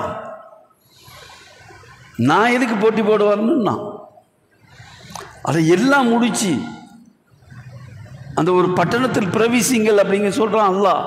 நான் எதுக்கு போட்டி போட வரணும்னா அதை எல்லாம் முடிச்சு அந்த ஒரு பட்டணத்தில் பிரவேசிங்கள் அப்படிங்க சொல்கிறான் அல்லாஹ்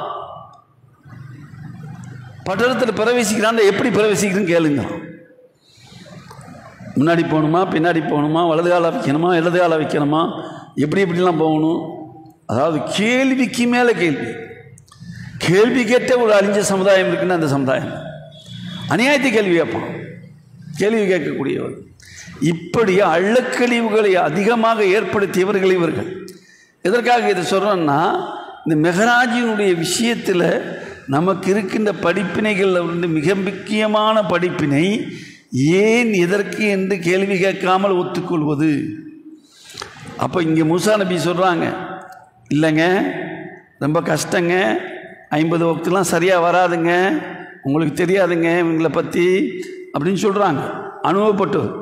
பட்டணத்தில் பிரவேசிக்கிறான் எப்படி பிரவேசிக்கிறேன்னு கேளுங்க முன்னாடி போகணுமா பின்னாடி போகணுமா வலது கால வைக்கணுமா இடது கால வைக்கணுமா எப்படி எப்படிலாம் போகணும் அதாவது கேள்விக்கு மேலே கேள்வி கேள்வி கேட்ட ஒரு அழிஞ்ச சமுதாயம் இருக்குன்னா அந்த சமுதாயம் அநியாயத்தை கேள்வி கேட்பான் கேள்வி கேட்கக்கூடியவர் இப்படி அள்ளக்கழிவுகளை அதிகமாக ஏற்படுத்தியவர்கள் இவர்கள் எதற்காக இதை சொல்கிறேன்னா இந்த மெஹராஜினுடைய விஷயத்தில் நமக்கு இருக்கின்ற படிப்பினைகளில் வந்து மிக முக்கியமான படிப்பினை ஏன் எதற்கு என்று கேள்வி கேட்காமல் ஒத்துக்கொள்வது அப்போ இங்கே மூசா நபி சொல்கிறாங்க இல்லைங்க ரொம்ப கஷ்டங்க ஐம்பது வக்துலாம் சரியாக வராதுங்க உங்களுக்கு தெரியாதுங்க இவங்களை பற்றி அப்படின்னு சொல்கிறாங்க அனுபவப்பட்டவர்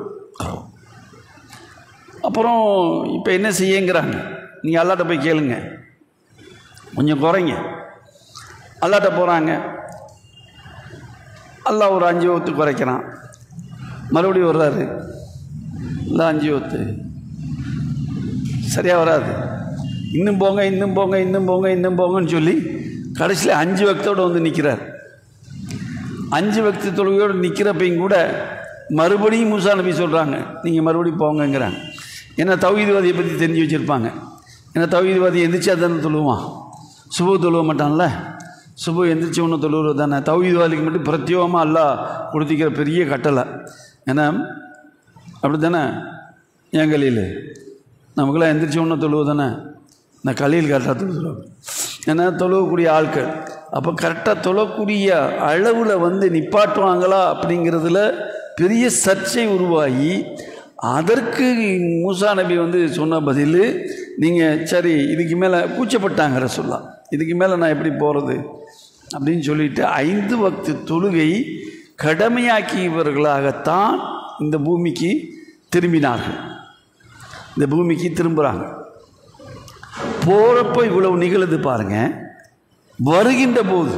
அப்புறம் இப்போ என்ன செய்யுங்கிறாங்க நீங்கள் அல்லாட்ட போய் கேளுங்க கொஞ்சம் குறைங்க அல்லாட்ட போகிறாங்க அல்லாஹ் ஒரு அஞ்சு ஒத்து குறைக்கிறான் மறுபடியும் வர்றாரு இல்லை அஞ்சு ஒத்து சரியாக வராது இன்னும் போங்க இன்னும் போங்க இன்னும் போங்க இன்னும் போங்கன்னு சொல்லி கடைசியில் அஞ்சு வக்தோடு வந்து நிற்கிறார் அஞ்சு வக்து தொழுகையோடு நிற்கிறப்பையும் கூட மறுபடியும் மூசா நபி சொல்கிறாங்க நீங்கள் மறுபடியும் போங்கங்கிறாங்க ஏன்னா தௌஹீத்வாதியை பற்றி தெரிஞ்சு வச்சுருப்பாங்க ஏன்னா தௌஹீத்வாதி எந்திரிச்சா தானே தொழுவான் சுபு தொழுவ மாட்டான்ல சுபு எந்திரிச்சு ஒன்று தொழுவது தானே தௌஹீத்வாதிக்கு மட்டும் பிரத்யோகமாக அல்லாஹ் கொடுத்திக்கிற பெரிய கட்டளை ஏன்னா அப்படி தானே என் கலியில் நமக்கெல்லாம் எந்திரிச்சு ஒன்று தொழுவு தானே நான் கலியில் கரெக்டாக தொழுகிறோம் ஏன்னா தொழுவக்கூடிய ஆட்கள் அப்போ கரெக்டாக தொழக்கூடிய அளவில் வந்து நிப்பாட்டுவாங்களா அப்படிங்கிறதுல பெரிய சர்ச்சை உருவாகி அதற்கு மூசா நபி வந்து சொன்ன பதில் நீங்கள் சரி இதுக்கு மேலே கூச்சப்பட்டாங்க ரசுல்லா இதுக்கு மேலே நான் எப்படி போகிறது அப்படின்னு சொல்லிட்டு ஐந்து வக்து தொழுகை கடமையாக்கியவர்களாகத்தான் இந்த பூமிக்கு திரும்பினார்கள் இந்த பூமிக்கு திரும்புகிறாங்க போகிறப்போ இவ்வளவு நிகழுது பாருங்க வருகின்ற போது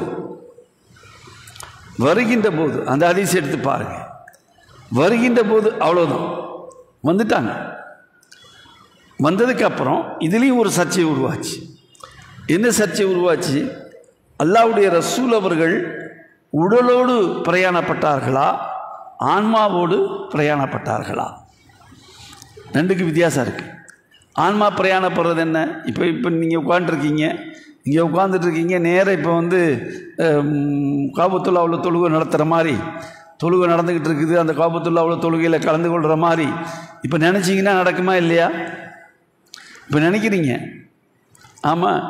வருகின்ற போது அந்த அதிசயம் எடுத்து பாருங்க வருகின்ற போது அவ்வளோதான் வந்துட்டாங்க வந்ததுக்கு அப்புறம் இதுலேயும் ஒரு சர்ச்சை உருவாச்சு என்ன சர்ச்சை உருவாச்சு அல்லாவுடைய ரசூல் அவர்கள் உடலோடு பிரயாணப்பட்டார்களா ஆன்மாவோடு பிரயாணப்பட்டார்களா ரெண்டுக்கு வித்தியாசம் இருக்குது ஆன்மா பிரயாணப்படுறது என்ன இப்போ இப்போ நீங்கள் உட்காந்துருக்கீங்க இங்கே உட்காந்துட்ருக்கீங்க நேராக இப்போ வந்து காபத்துள்ள அவ்வளோ தொழுகை நடத்துகிற மாதிரி தொழுகை நடந்துக்கிட்டு இருக்குது அந்த காபத்துள்ள அவ்வளோ தொழுகையில் கலந்து கொள்கிற மாதிரி இப்போ நினச்சிங்கன்னா நடக்குமா இல்லையா இப்போ நினைக்கிறீங்க ஆமாம்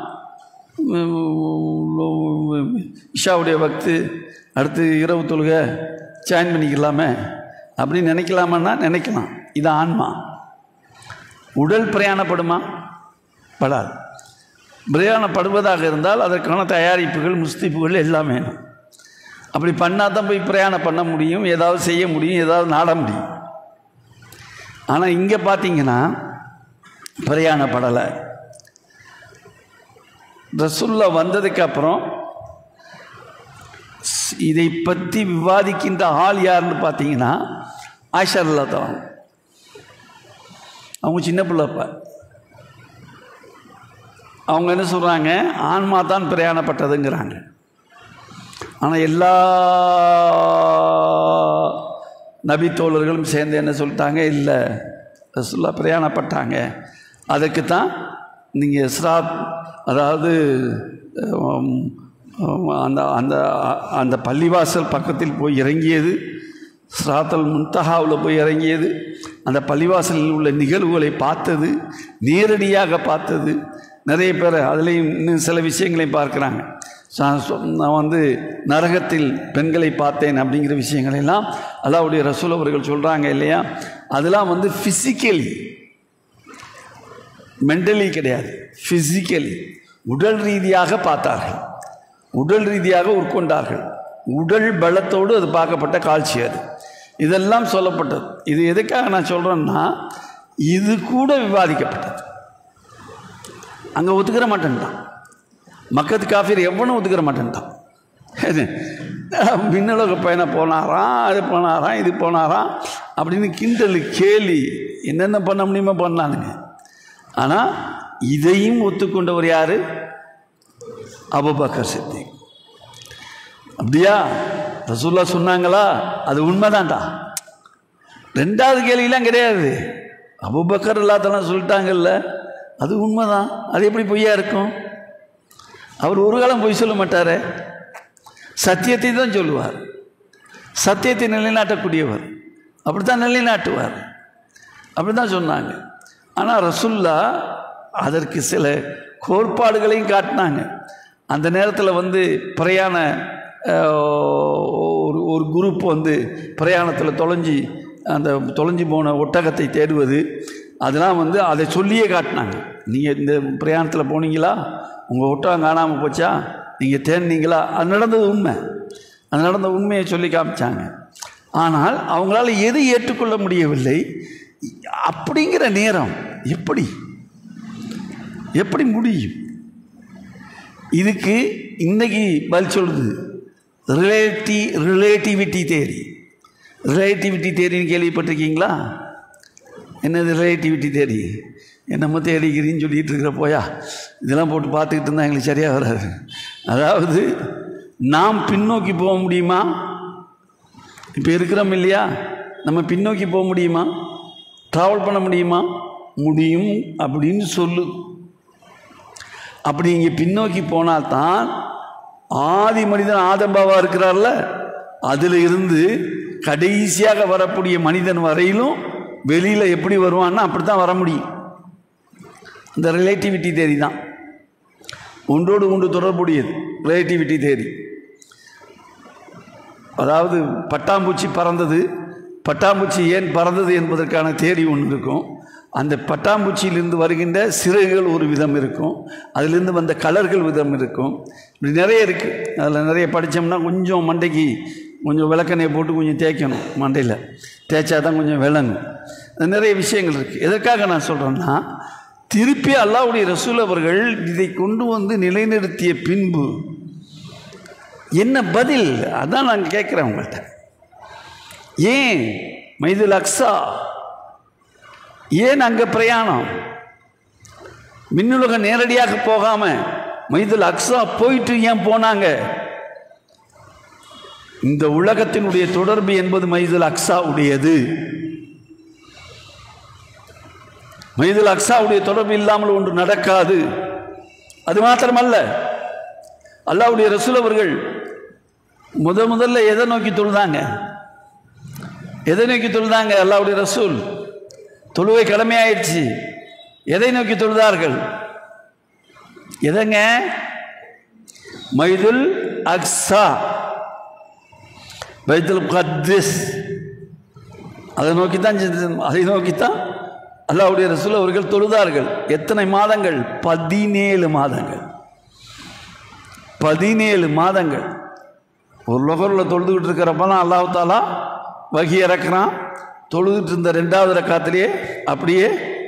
இஷாவுடைய வக்து அடுத்து இரவு தொழுகை ஜாயின் பண்ணிக்கலாமே அப்படின்னு நினைக்கலாமான்னா நினைக்கலாம் இது ஆன்மா உடல் பிரயாணப்படுமா படாது பிரயாணப்படுவதாக இருந்தால் அதற்கான தயாரிப்புகள் முஸ்திப்புகள் எல்லாம் வேணும் அப்படி பண்ணால் தான் போய் பிரயாணம் பண்ண முடியும் ஏதாவது செய்ய முடியும் ஏதாவது நாட முடியும் ஆனால் இங்கே பார்த்தீங்கன்னா பிரயாணப்படலை ரசுல்லா வந்ததுக்கு அப்புறம் இதை பற்றி விவாதிக்கின்ற ஆள் யாருன்னு பார்த்தீங்கன்னா ஆஷா அல்லா தான் அவங்க சின்ன பிள்ளைப்ப அவங்க என்ன சொல்கிறாங்க ஆன்மா தான் பிரயாணப்பட்டதுங்கிறாங்க ஆனால் எல்லா நபி தோழர்களும் சேர்ந்து என்ன சொல்லிட்டாங்க இல்லை ரசுல்லா பிரயாணப்பட்டாங்க அதுக்கு தான் நீங்கள் இஸ்ராத் அதாவது அந்த அந்த அந்த பள்ளிவாசல் பக்கத்தில் போய் இறங்கியது ஸ்ராத்தல் முன்தஹாவில் போய் இறங்கியது அந்த பள்ளிவாசலில் உள்ள நிகழ்வுகளை பார்த்தது நேரடியாக பார்த்தது நிறைய பேர் அதுலேயும் இன்னும் சில விஷயங்களையும் பார்க்குறாங்க நான் வந்து நரகத்தில் பெண்களை பார்த்தேன் அப்படிங்கிற விஷயங்களெல்லாம் அல்லாவுடைய ரசூல் அவர்கள் சொல்கிறாங்க இல்லையா அதெல்லாம் வந்து ஃபிசிக்கலி மென்டலி கிடையாது ஃபிசிக்கலி உடல் ரீதியாக பார்த்தார்கள் உடல் ரீதியாக உட்கொண்டார்கள் உடல் பலத்தோடு அது பார்க்கப்பட்ட காட்சி அது இதெல்லாம் சொல்லப்பட்டது இது எதுக்காக நான் சொல்கிறேன்னா இது கூட விவாதிக்கப்பட்டது அங்கே ஒத்துக்கிற மாட்டேன்ட்டான் மக்கத்து காஃபீர் எவனும் ஒத்துக்கிற மாட்டேன்ட்டான் விண்ணுலக பயணம் போனாராம் அது போனாராம் இது போனாராம் அப்படின்னு கிண்டல் கேலி என்னென்ன பண்ண முடியுமோ பண்ணானுங்க ஆனால் இதையும் ஒத்துக்கொண்டவர் யார் அபுபக்கர் சித்திக் அப்படியா ரசூல்லா சொன்னாங்களா அது உண்மைதான்டா ரெண்டாவது கேள்விலாம் கிடையாது அபுபக்கர் எல்லாத்தெல்லாம் சொல்லிட்டாங்கல்ல அது உண்மைதான் அது எப்படி பொய்யா இருக்கும் அவர் ஒரு காலம் பொய் சொல்ல மாட்டார் சத்தியத்தை தான் சொல்லுவார் சத்தியத்தை நிலைநாட்டக்கூடியவர் அப்படி தான் நிலைநாட்டுவார் அப்படி தான் சொன்னாங்க ஆனால் ரசுல்லா அதற்கு சில கோட்பாடுகளையும் காட்டினாங்க அந்த நேரத்தில் வந்து பிரயாண ஒரு ஒரு குரூப் வந்து பிரயாணத்தில் தொலைஞ்சி அந்த தொலைஞ்சி போன ஒட்டகத்தை தேடுவது அதெல்லாம் வந்து அதை சொல்லியே காட்டினாங்க நீங்கள் இந்த பிரயாணத்தில் போனீங்களா உங்கள் ஒட்டகம் காணாமல் போச்சா நீங்கள் தேடினீங்களா அது நடந்தது உண்மை அது நடந்த உண்மையை சொல்லி காமிச்சாங்க ஆனால் அவங்களால எது ஏற்றுக்கொள்ள முடியவில்லை அப்படிங்கிற நேரம் எப்படி எப்படி முடியும் இதுக்கு இன்னைக்கு பதில் சொல்லுது ரிலேட்டி ரிலேட்டிவிட்டி தேரி ரிலேட்டிவிட்டி தேரின்னு கேள்விப்பட்டிருக்கீங்களா என்னது ரிலேட்டிவிட்டி தேரி என்னமோ தேடிக்கிறீன்னு சொல்லிகிட்டு இருக்கிற போயா இதெல்லாம் போட்டு பார்த்துக்கிட்டு இருந்தால் எங்களுக்கு சரியாக வராது அதாவது நாம் பின்னோக்கி போக முடியுமா இப்போ இருக்கிறோம் இல்லையா நம்ம பின்னோக்கி போக முடியுமா ட்ராவல் பண்ண முடியுமா முடியும் அப்படின்னு சொல்லு அப்படி இங்கே பின்னோக்கி போனால் தான் ஆதி மனிதன் ஆதம்பாவா இருக்கிறார்ல அதில் இருந்து கடைசியாக வரக்கூடிய மனிதன் வரையிலும் வெளியில் எப்படி வருவான்னா அப்படி தான் வர முடியும் இந்த ரிலேட்டிவிட்டி தேரி தான் ஒன்றோடு ஒன்று தொடர்புடையது ரிலேட்டிவிட்டி தேரி அதாவது பட்டாம்பூச்சி பறந்தது பட்டாம்பூச்சி ஏன் பறந்தது என்பதற்கான தேரி ஒன்று இருக்கும் அந்த பட்டாம்பூச்சியிலிருந்து வருகின்ற சிறகுகள் ஒரு விதம் இருக்கும் அதிலிருந்து வந்த கலர்கள் விதம் இருக்கும் இப்படி நிறைய இருக்குது அதில் நிறைய படித்தோம்னா கொஞ்சம் மண்டைக்கு கொஞ்சம் விளக்கெண்ணெயை போட்டு கொஞ்சம் தேய்க்கணும் மண்டையில் தேய்ச்சா தான் கொஞ்சம் விளங்கும் அது நிறைய விஷயங்கள் இருக்குது எதற்காக நான் சொல்கிறேன்னா திருப்பி அல்லாவுடைய ரசூல் அவர்கள் இதை கொண்டு வந்து நிலைநிறுத்திய பின்பு என்ன பதில் அதான் நான் கேட்குறேன் உங்கள்கிட்ட ஏன் மைதுல் அக்ஸா ஏன் அங்கே பிரயாணம் மின்னுலகம் நேரடியாக போகாம மைதுல் அக்ஸா போயிட்டு ஏன் போனாங்க இந்த உலகத்தினுடைய தொடர்பு என்பது மைதுல் அக்ஸா உடையது மைதுல் அக்ஸாவுடைய தொடர்பு இல்லாமல் ஒன்று நடக்காது அது மாத்திரமல்ல அல்லாவுடைய ரசூல் அவர்கள் முத முதல்ல எதை நோக்கி தொழுதாங்க எதை நோக்கி தொழுதாங்க அல்லாவுடைய ரசூல் தொழுவை கடமையாயிடுச்சு எதை நோக்கி தொழுதார்கள் எதைங்க மைதுல் அக்ஸா பைத்துல் கத்திஸ் அதை நோக்கி தான் அதை நோக்கித்தான் அல்லாவுடைய ரசூல் அவர்கள் தொழுதார்கள் எத்தனை மாதங்கள் பதினேழு மாதங்கள் பதினேழு மாதங்கள் ஒரு லொகரில் தொழுதுகிட்டு இருக்கிறப்பலாம் அல்லாஹ் தாலா வகி இறக்குறான் தொழுதுட்டு இருந்த ரெண்டாவது ரக்காத்திலேயே அப்படியே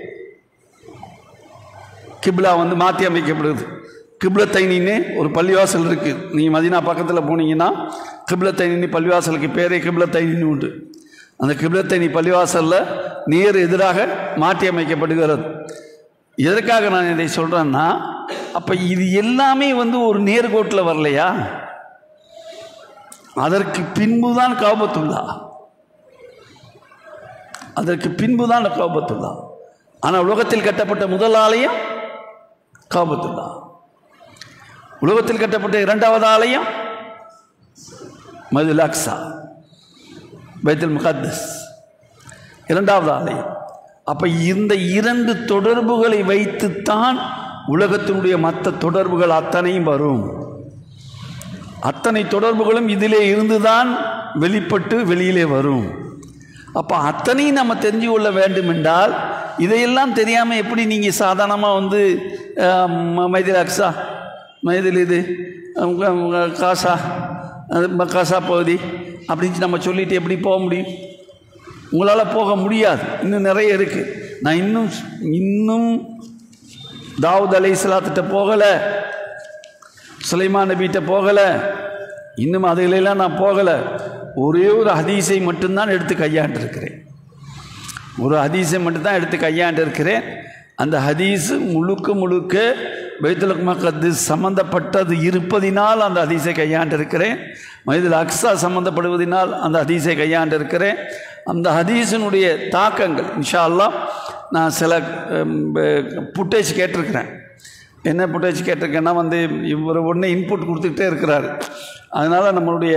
கிப்லா வந்து மாற்றி அமைக்கப்படுது கிப்லத்தைனின்னு ஒரு பள்ளிவாசல் இருக்குது நீங்கள் மதினா பக்கத்தில் போனீங்கன்னா கிப்லத்தைனி பள்ளிவாசலுக்கு பேரே கிப்லத்தைனின்னு உண்டு அந்த கிப்லத்தைனி பள்ளிவாசலில் நேர் எதிராக மாற்றி அமைக்கப்படுகிறது எதற்காக நான் இதை சொல்கிறேன்னா அப்போ இது எல்லாமே வந்து ஒரு நேர்கோட்டில் வரலையா அதற்கு பின்பு தான் காபத்துள்ளா அதற்கு பின்பு தான் காபத்துள்ளா ஆனால் உலகத்தில் கட்டப்பட்ட முதல் ஆலயம் காபத்துல்லா உலகத்தில் கட்டப்பட்ட இரண்டாவது ஆலயம் மதுல் அக்ஸா பைத்துல் முகத்தஸ் இரண்டாவது ஆலயம் அப்போ இந்த இரண்டு தொடர்புகளை வைத்துத்தான் உலகத்தினுடைய மற்ற தொடர்புகள் அத்தனையும் வரும் அத்தனை தொடர்புகளும் இதிலே இருந்துதான் வெளிப்பட்டு வெளியிலே வரும் அப்போ அத்தனையும் நம்ம தெரிஞ்சு கொள்ள வேண்டும் என்றால் இதையெல்லாம் தெரியாமல் எப்படி நீங்கள் சாதாரணமாக வந்து மைதில் அக்ஸா மைதில் இது காசா அது காசா பகுதி அப்படின்னு நம்ம சொல்லிட்டு எப்படி போக முடியும் உங்களால் போக முடியாது இன்னும் நிறைய இருக்குது நான் இன்னும் இன்னும் தாவூத் அலை இஸ்லாத்திட்ட போகலை சுலைமான் நபிகிட்ட போகலை இன்னும் அதுகளெல்லாம் நான் போகலை ஒரே ஒரு ஹதீஸை மட்டும்தான் எடுத்து கையாண்டிருக்கிறேன் ஒரு ஹதீஸை மட்டும்தான் எடுத்து கையாண்டிருக்கிறேன் அந்த ஹதீஸு முழுக்க முழுக்க பைத்துல் மக்கத்து சம்மந்தப்பட்டது இருப்பதினால் அந்த ஹதீஸை கையாண்டிருக்கிறேன் மைதுல் அக்ஸா சம்மந்தப்படுவதனால் அந்த ஹதீஸை கையாண்டிருக்கிறேன் அந்த ஹதீஸினுடைய தாக்கங்கள் இன்ஷா அல்லாஹ் நான் சில புட்டேஜ் கேட்டிருக்கிறேன் என்ன புட்டேஜ் கேட்டிருக்கேன்னா வந்து இவர் ஒன்று இன்புட் கொடுத்துக்கிட்டே இருக்கிறார் அதனால் நம்மளுடைய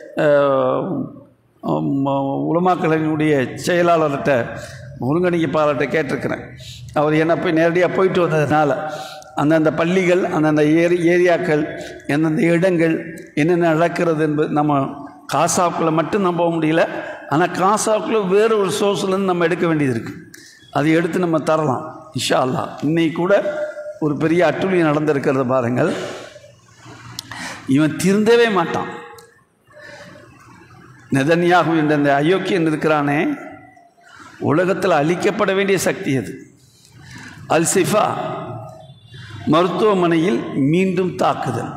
உலமாக்களினுடைய செயலாளர்கிட்ட ஒருங்கிணைப்பாளர்கிட்ட கேட்டிருக்கிறேன் அவர் என்ன போய் நேரடியாக போயிட்டு வந்ததுனால அந்தந்த பள்ளிகள் அந்தந்த ஏரி ஏரியாக்கள் எந்தெந்த இடங்கள் என்னென்ன நடக்கிறது என்பது நம்ம காசாவுக்குள்ளே மட்டும் நம்ப முடியல ஆனால் காசாவுக்குள்ளே வேறு ஒரு சோர்ஸ்லேருந்து நம்ம எடுக்க வேண்டியது இருக்குது அதை எடுத்து நம்ம தரலாம் இன்ஷா அல்லா இன்னைக்கு கூட ஒரு பெரிய அட்டுழியம் நடந்திருக்கிறத பாருங்கள் இவன் திருந்தவே மாட்டான் நெதன்யாகு என்ற அந்த அயோக்கியன் இருக்கிறானே உலகத்தில் அழிக்கப்பட வேண்டிய சக்தி அது அல்சிஃபா மருத்துவமனையில் மீண்டும் தாக்குதல்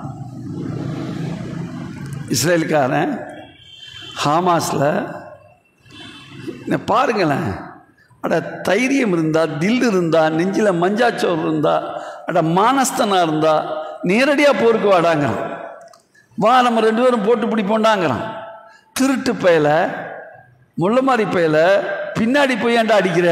இஸ்ரேலுக்காரன் ஹாமாஸில் பாருங்களேன் அட தைரியம் இருந்தால் தில் இருந்தால் நெஞ்சில் மஞ்சாச்சோர் இருந்தால் அட மானஸ்தனாக இருந்தால் நேரடியாக போருக்கு வாடாங்கிறான் வா நம்ம ரெண்டு பேரும் போட்டு பிடிப்போண்டாங்கிறான் திருட்டு பயல முள்ளமாரி பயல பின்னாடி போய் ஏன்டா அடிக்கிற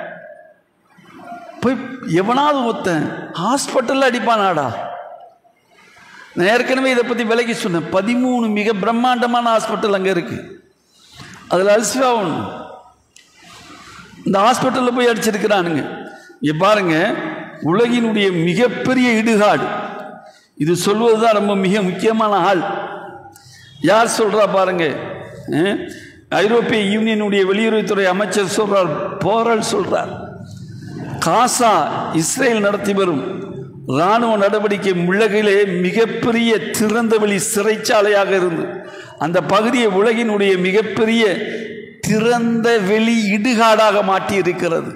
போய் எவனாவது ஒருத்தன் ஹாஸ்பிட்டலில் அடிப்பானாடா நான் ஏற்கனவே இதை பற்றி விலகி சொன்னேன் பதிமூணு மிக பிரம்மாண்டமான ஹாஸ்பிட்டல் அங்கே இருக்குது அதில் அல்சிவா ஒன்று இந்த ஹாஸ்பிட்டலில் போய் அடிச்சிருக்கிறானுங்க இங்கே பாருங்க உலகினுடைய மிகப்பெரிய இடுகாடு இது சொல்வது தான் ரொம்ப மிக முக்கியமான ஆள் யார் சொல்கிறா பாருங்க ஐரோப்பிய யூனியனுடைய வெளியுறவுத்துறை அமைச்சர் சொல்கிறார் போரல் சொல்கிறார் காசா இஸ்ரேல் நடத்தி வரும் இராணுவ நடவடிக்கை உலகிலே மிகப்பெரிய திறந்தவெளி சிறைச்சாலையாக இருந்து அந்த பகுதியை உலகினுடைய மிகப்பெரிய திறந்த வெளி இடுகாடாக மாற்றி இருக்கிறது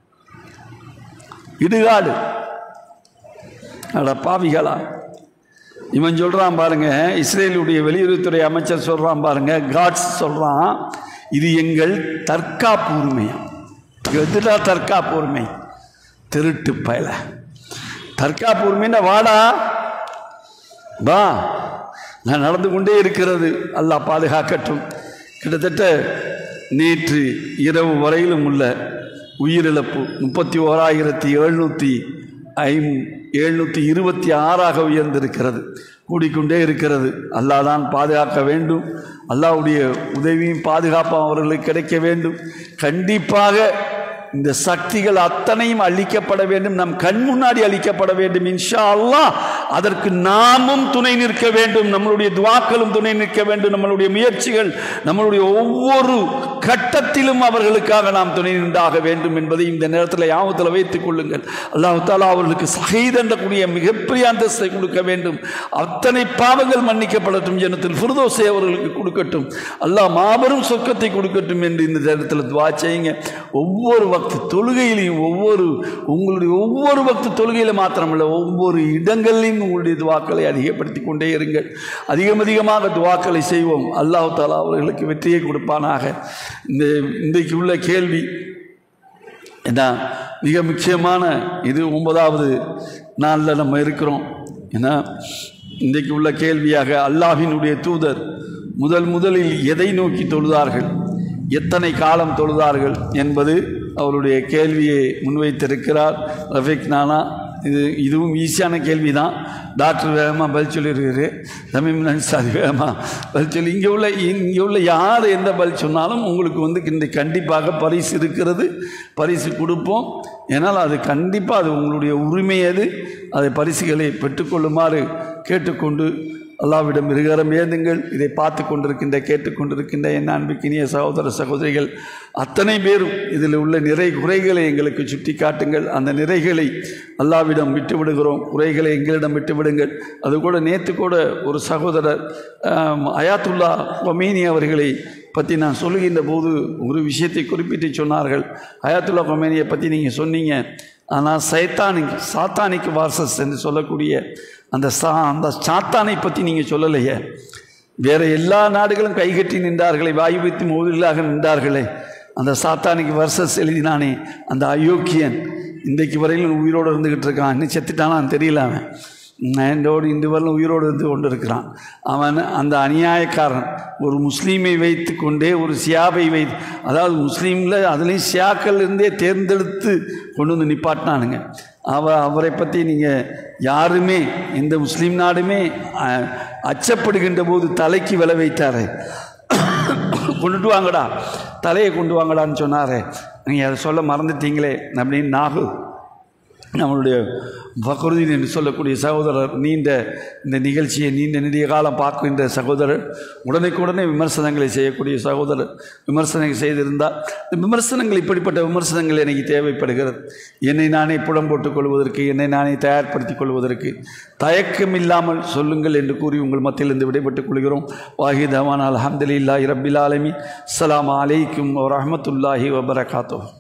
இடுகாடு அட பாவிகளா இவன் சொல்கிறான் பாருங்க இஸ்ரேலுடைய வெளியுறவுத்துறை அமைச்சர் சொல்கிறான் பாருங்க காட்ஸ் சொல்கிறான் இது எங்கள் தற்காப்பு உரிமையம் எதுடா தற்காப்பு உரிமை திருட்டு பயல தற்காப்பு உரிமைன்னா வாடா வா நான் நடந்து கொண்டே இருக்கிறது அல்லாஹ் பாதுகாக்கட்டும் கிட்டத்தட்ட நேற்று இரவு வரையிலும் உள்ள உயிரிழப்பு முப்பத்தி ஓராயிரத்தி எழுநூற்றி ஐம் எழுநூற்றி இருபத்தி ஆறாக உயர்ந்திருக்கிறது கூடிக்கொண்டே இருக்கிறது அல்லாஹ் தான் பாதுகாக்க வேண்டும் அல்லாஹ்வுடைய உதவியும் பாதுகாப்பும் அவர்களுக்கு கிடைக்க வேண்டும் கண்டிப்பாக இந்த சக்திகள் அத்தனையும் அழிக்கப்பட வேண்டும் நம் கண் முன்னாடி அழிக்கப்பட வேண்டும் இன்ஷா அல்லாஹ் அதற்கு நாமும் துணை நிற்க வேண்டும் நம்மளுடைய துவாக்களும் துணை நிற்க வேண்டும் நம்மளுடைய முயற்சிகள் நம்மளுடைய ஒவ்வொரு கட்டத்திலும் அவர்களுக்காக நாம் துணை நின்றாக வேண்டும் என்பதை இந்த நேரத்தில் யாபத்தில் வைத்துக் கொள்ளுங்கள் அல்லாஹ் தாலா அவர்களுக்கு சஹீத் என்றக்கூடிய மிகப்பெரிய அந்தஸ்தை கொடுக்க வேண்டும் அத்தனை பாவங்கள் மன்னிக்கப்படட்டும் ஜனத்தில் ஃபுர்தோசை அவர்களுக்கு கொடுக்கட்டும் அல்லாஹ் மாபெரும் சொர்க்கத்தை கொடுக்கட்டும் என்று இந்த நேரத்தில் துவா செய்யுங்க ஒவ்வொரு வக்து தொழுகையிலையும் ஒவ்வொரு உங்களுடைய ஒவ்வொரு வக்து தொழுகையில் மாத்திரமல்ல ஒவ்வொரு இடங்களிலும் உங்களுடைய துவாக்களை அதிகப்படுத்தி கொண்டே இருங்கள் அதிகம் அதிகமாக துவாக்களை செய்வோம் அல்லாஹ் தாலா அவர்களுக்கு வெற்றியை கொடுப்பானாக இந்த இன்றைக்கு உள்ள கேள்வி ஏன்னா மிக முக்கியமான இது ஒன்பதாவது நாளில் நம்ம இருக்கிறோம் ஏன்னா இன்றைக்கு உள்ள கேள்வியாக அல்லாஹினுடைய தூதர் முதல் முதலில் எதை நோக்கி தொழுதார்கள் எத்தனை காலம் தொழுதார்கள் என்பது அவருடைய கேள்வியை முன்வைத்திருக்கிறார் ரஃபிக் நானா இது இதுவும் ஈஸியான கேள்வி தான் டாக்டர் வேகமாக பதில் சொல்லியிருக்காரு தமிழ் நன்சாரி வேகமாக பதில் சொல்லி இங்கே உள்ள இங்கே உள்ள யார் எந்த பதில் சொன்னாலும் உங்களுக்கு வந்து இந்த கண்டிப்பாக பரிசு இருக்கிறது பரிசு கொடுப்போம் ஏன்னால் அது கண்டிப்பாக அது உங்களுடைய உரிமை அது அதை பரிசுகளை பெற்றுக்கொள்ளுமாறு கேட்டுக்கொண்டு அல்லாவிடம் இருகரம் ஏந்துங்கள் இதை பார்த்து கொண்டிருக்கின்ற கேட்டுக்கொண்டிருக்கின்ற என் அன்பிக்கினிய சகோதர சகோதரிகள் அத்தனை பேரும் இதில் உள்ள நிறை குறைகளை எங்களுக்கு சுட்டி காட்டுங்கள் அந்த நிறைகளை அல்லாவிடம் விட்டு விடுகிறோம் குறைகளை எங்களிடம் விட்டு விடுங்கள் அது கூட நேற்று கூட ஒரு சகோதரர் ஆம், அயாத்துல்லா ஒமீனி அவர்களை பற்றி நான் சொல்லுகின்ற போது ஒரு விஷயத்தை குறிப்பிட்டு சொன்னார்கள் அயாத்துல்லா கொமேனியை பற்றி நீங்கள் சொன்னீங்க ஆனால் சைத்தானிக் சாத்தானிக் வார்சஸ் என்று சொல்லக்கூடிய அந்த சா அந்த சாத்தானை பற்றி நீங்கள் சொல்லலையே வேற எல்லா நாடுகளும் கைகட்டி நின்றார்களே வாயு வைத்து மோதலாக நின்றார்களே அந்த சாத்தானிக்கு வர்சஸ் எழுதினானே அந்த அயோக்கியன் இன்றைக்கு வரையிலும் உயிரோடு இருந்துக்கிட்டு இருக்கான் இன்னும் செத்துட்டானான்னு தெரியல அவன் என்னோடு இன்று வரலும் உயிரோடு இருந்து கொண்டு இருக்கிறான் அவன் அந்த அநியாயக்காரன் ஒரு முஸ்லீமை வைத்து கொண்டே ஒரு சியாவை வைத்து அதாவது முஸ்லீமில் அதுலேயும் சியாக்கள் இருந்தே தேர்ந்தெடுத்து கொண்டு வந்து நிப்பாட்டினானுங்க அவ அவரை பற்றி நீங்கள் யாருமே எந்த முஸ்லீம் நாடுமே அஹ், அச்சப்படுகின்ற போது தலைக்கு விளை வைத்தாரே கொண்டுட்டு வாங்கடா தலையை கொண்டு வாங்கடான்னு சொன்னாரே நீங்கள் அதை சொல்ல மறந்துட்டீங்களே அப்படின்னு நாகு நம்மளுடைய ஃபக்ருதீன் என்று சொல்லக்கூடிய சகோதரர் நீண்ட இந்த நிகழ்ச்சியை நீண்ட நெடிய காலம் பார்க்கின்ற சகோதரர் உடனுக்குடனே விமர்சனங்களை செய்யக்கூடிய சகோதரர் விமர்சனங்கள் செய்திருந்தால் இந்த விமர்சனங்கள் இப்படிப்பட்ட விமர்சனங்கள் எனக்கு தேவைப்படுகிறது என்னை நானே புடம் போட்டுக் கொள்வதற்கு என்னை நானே தயார்படுத்திக் கொள்வதற்கு தயக்கம் இல்லாமல் சொல்லுங்கள் என்று கூறி உங்கள் மத்தியிலிருந்து விடைபெற்றுக் கொள்கிறோம் வாஹித் அமான் அலமதுல்லாஹி ரபில் ஆலமி அஸ்ஸலாமு அலைக்கும் வரஹ்மத்துல்லாஹி வபரகாத்துஹ்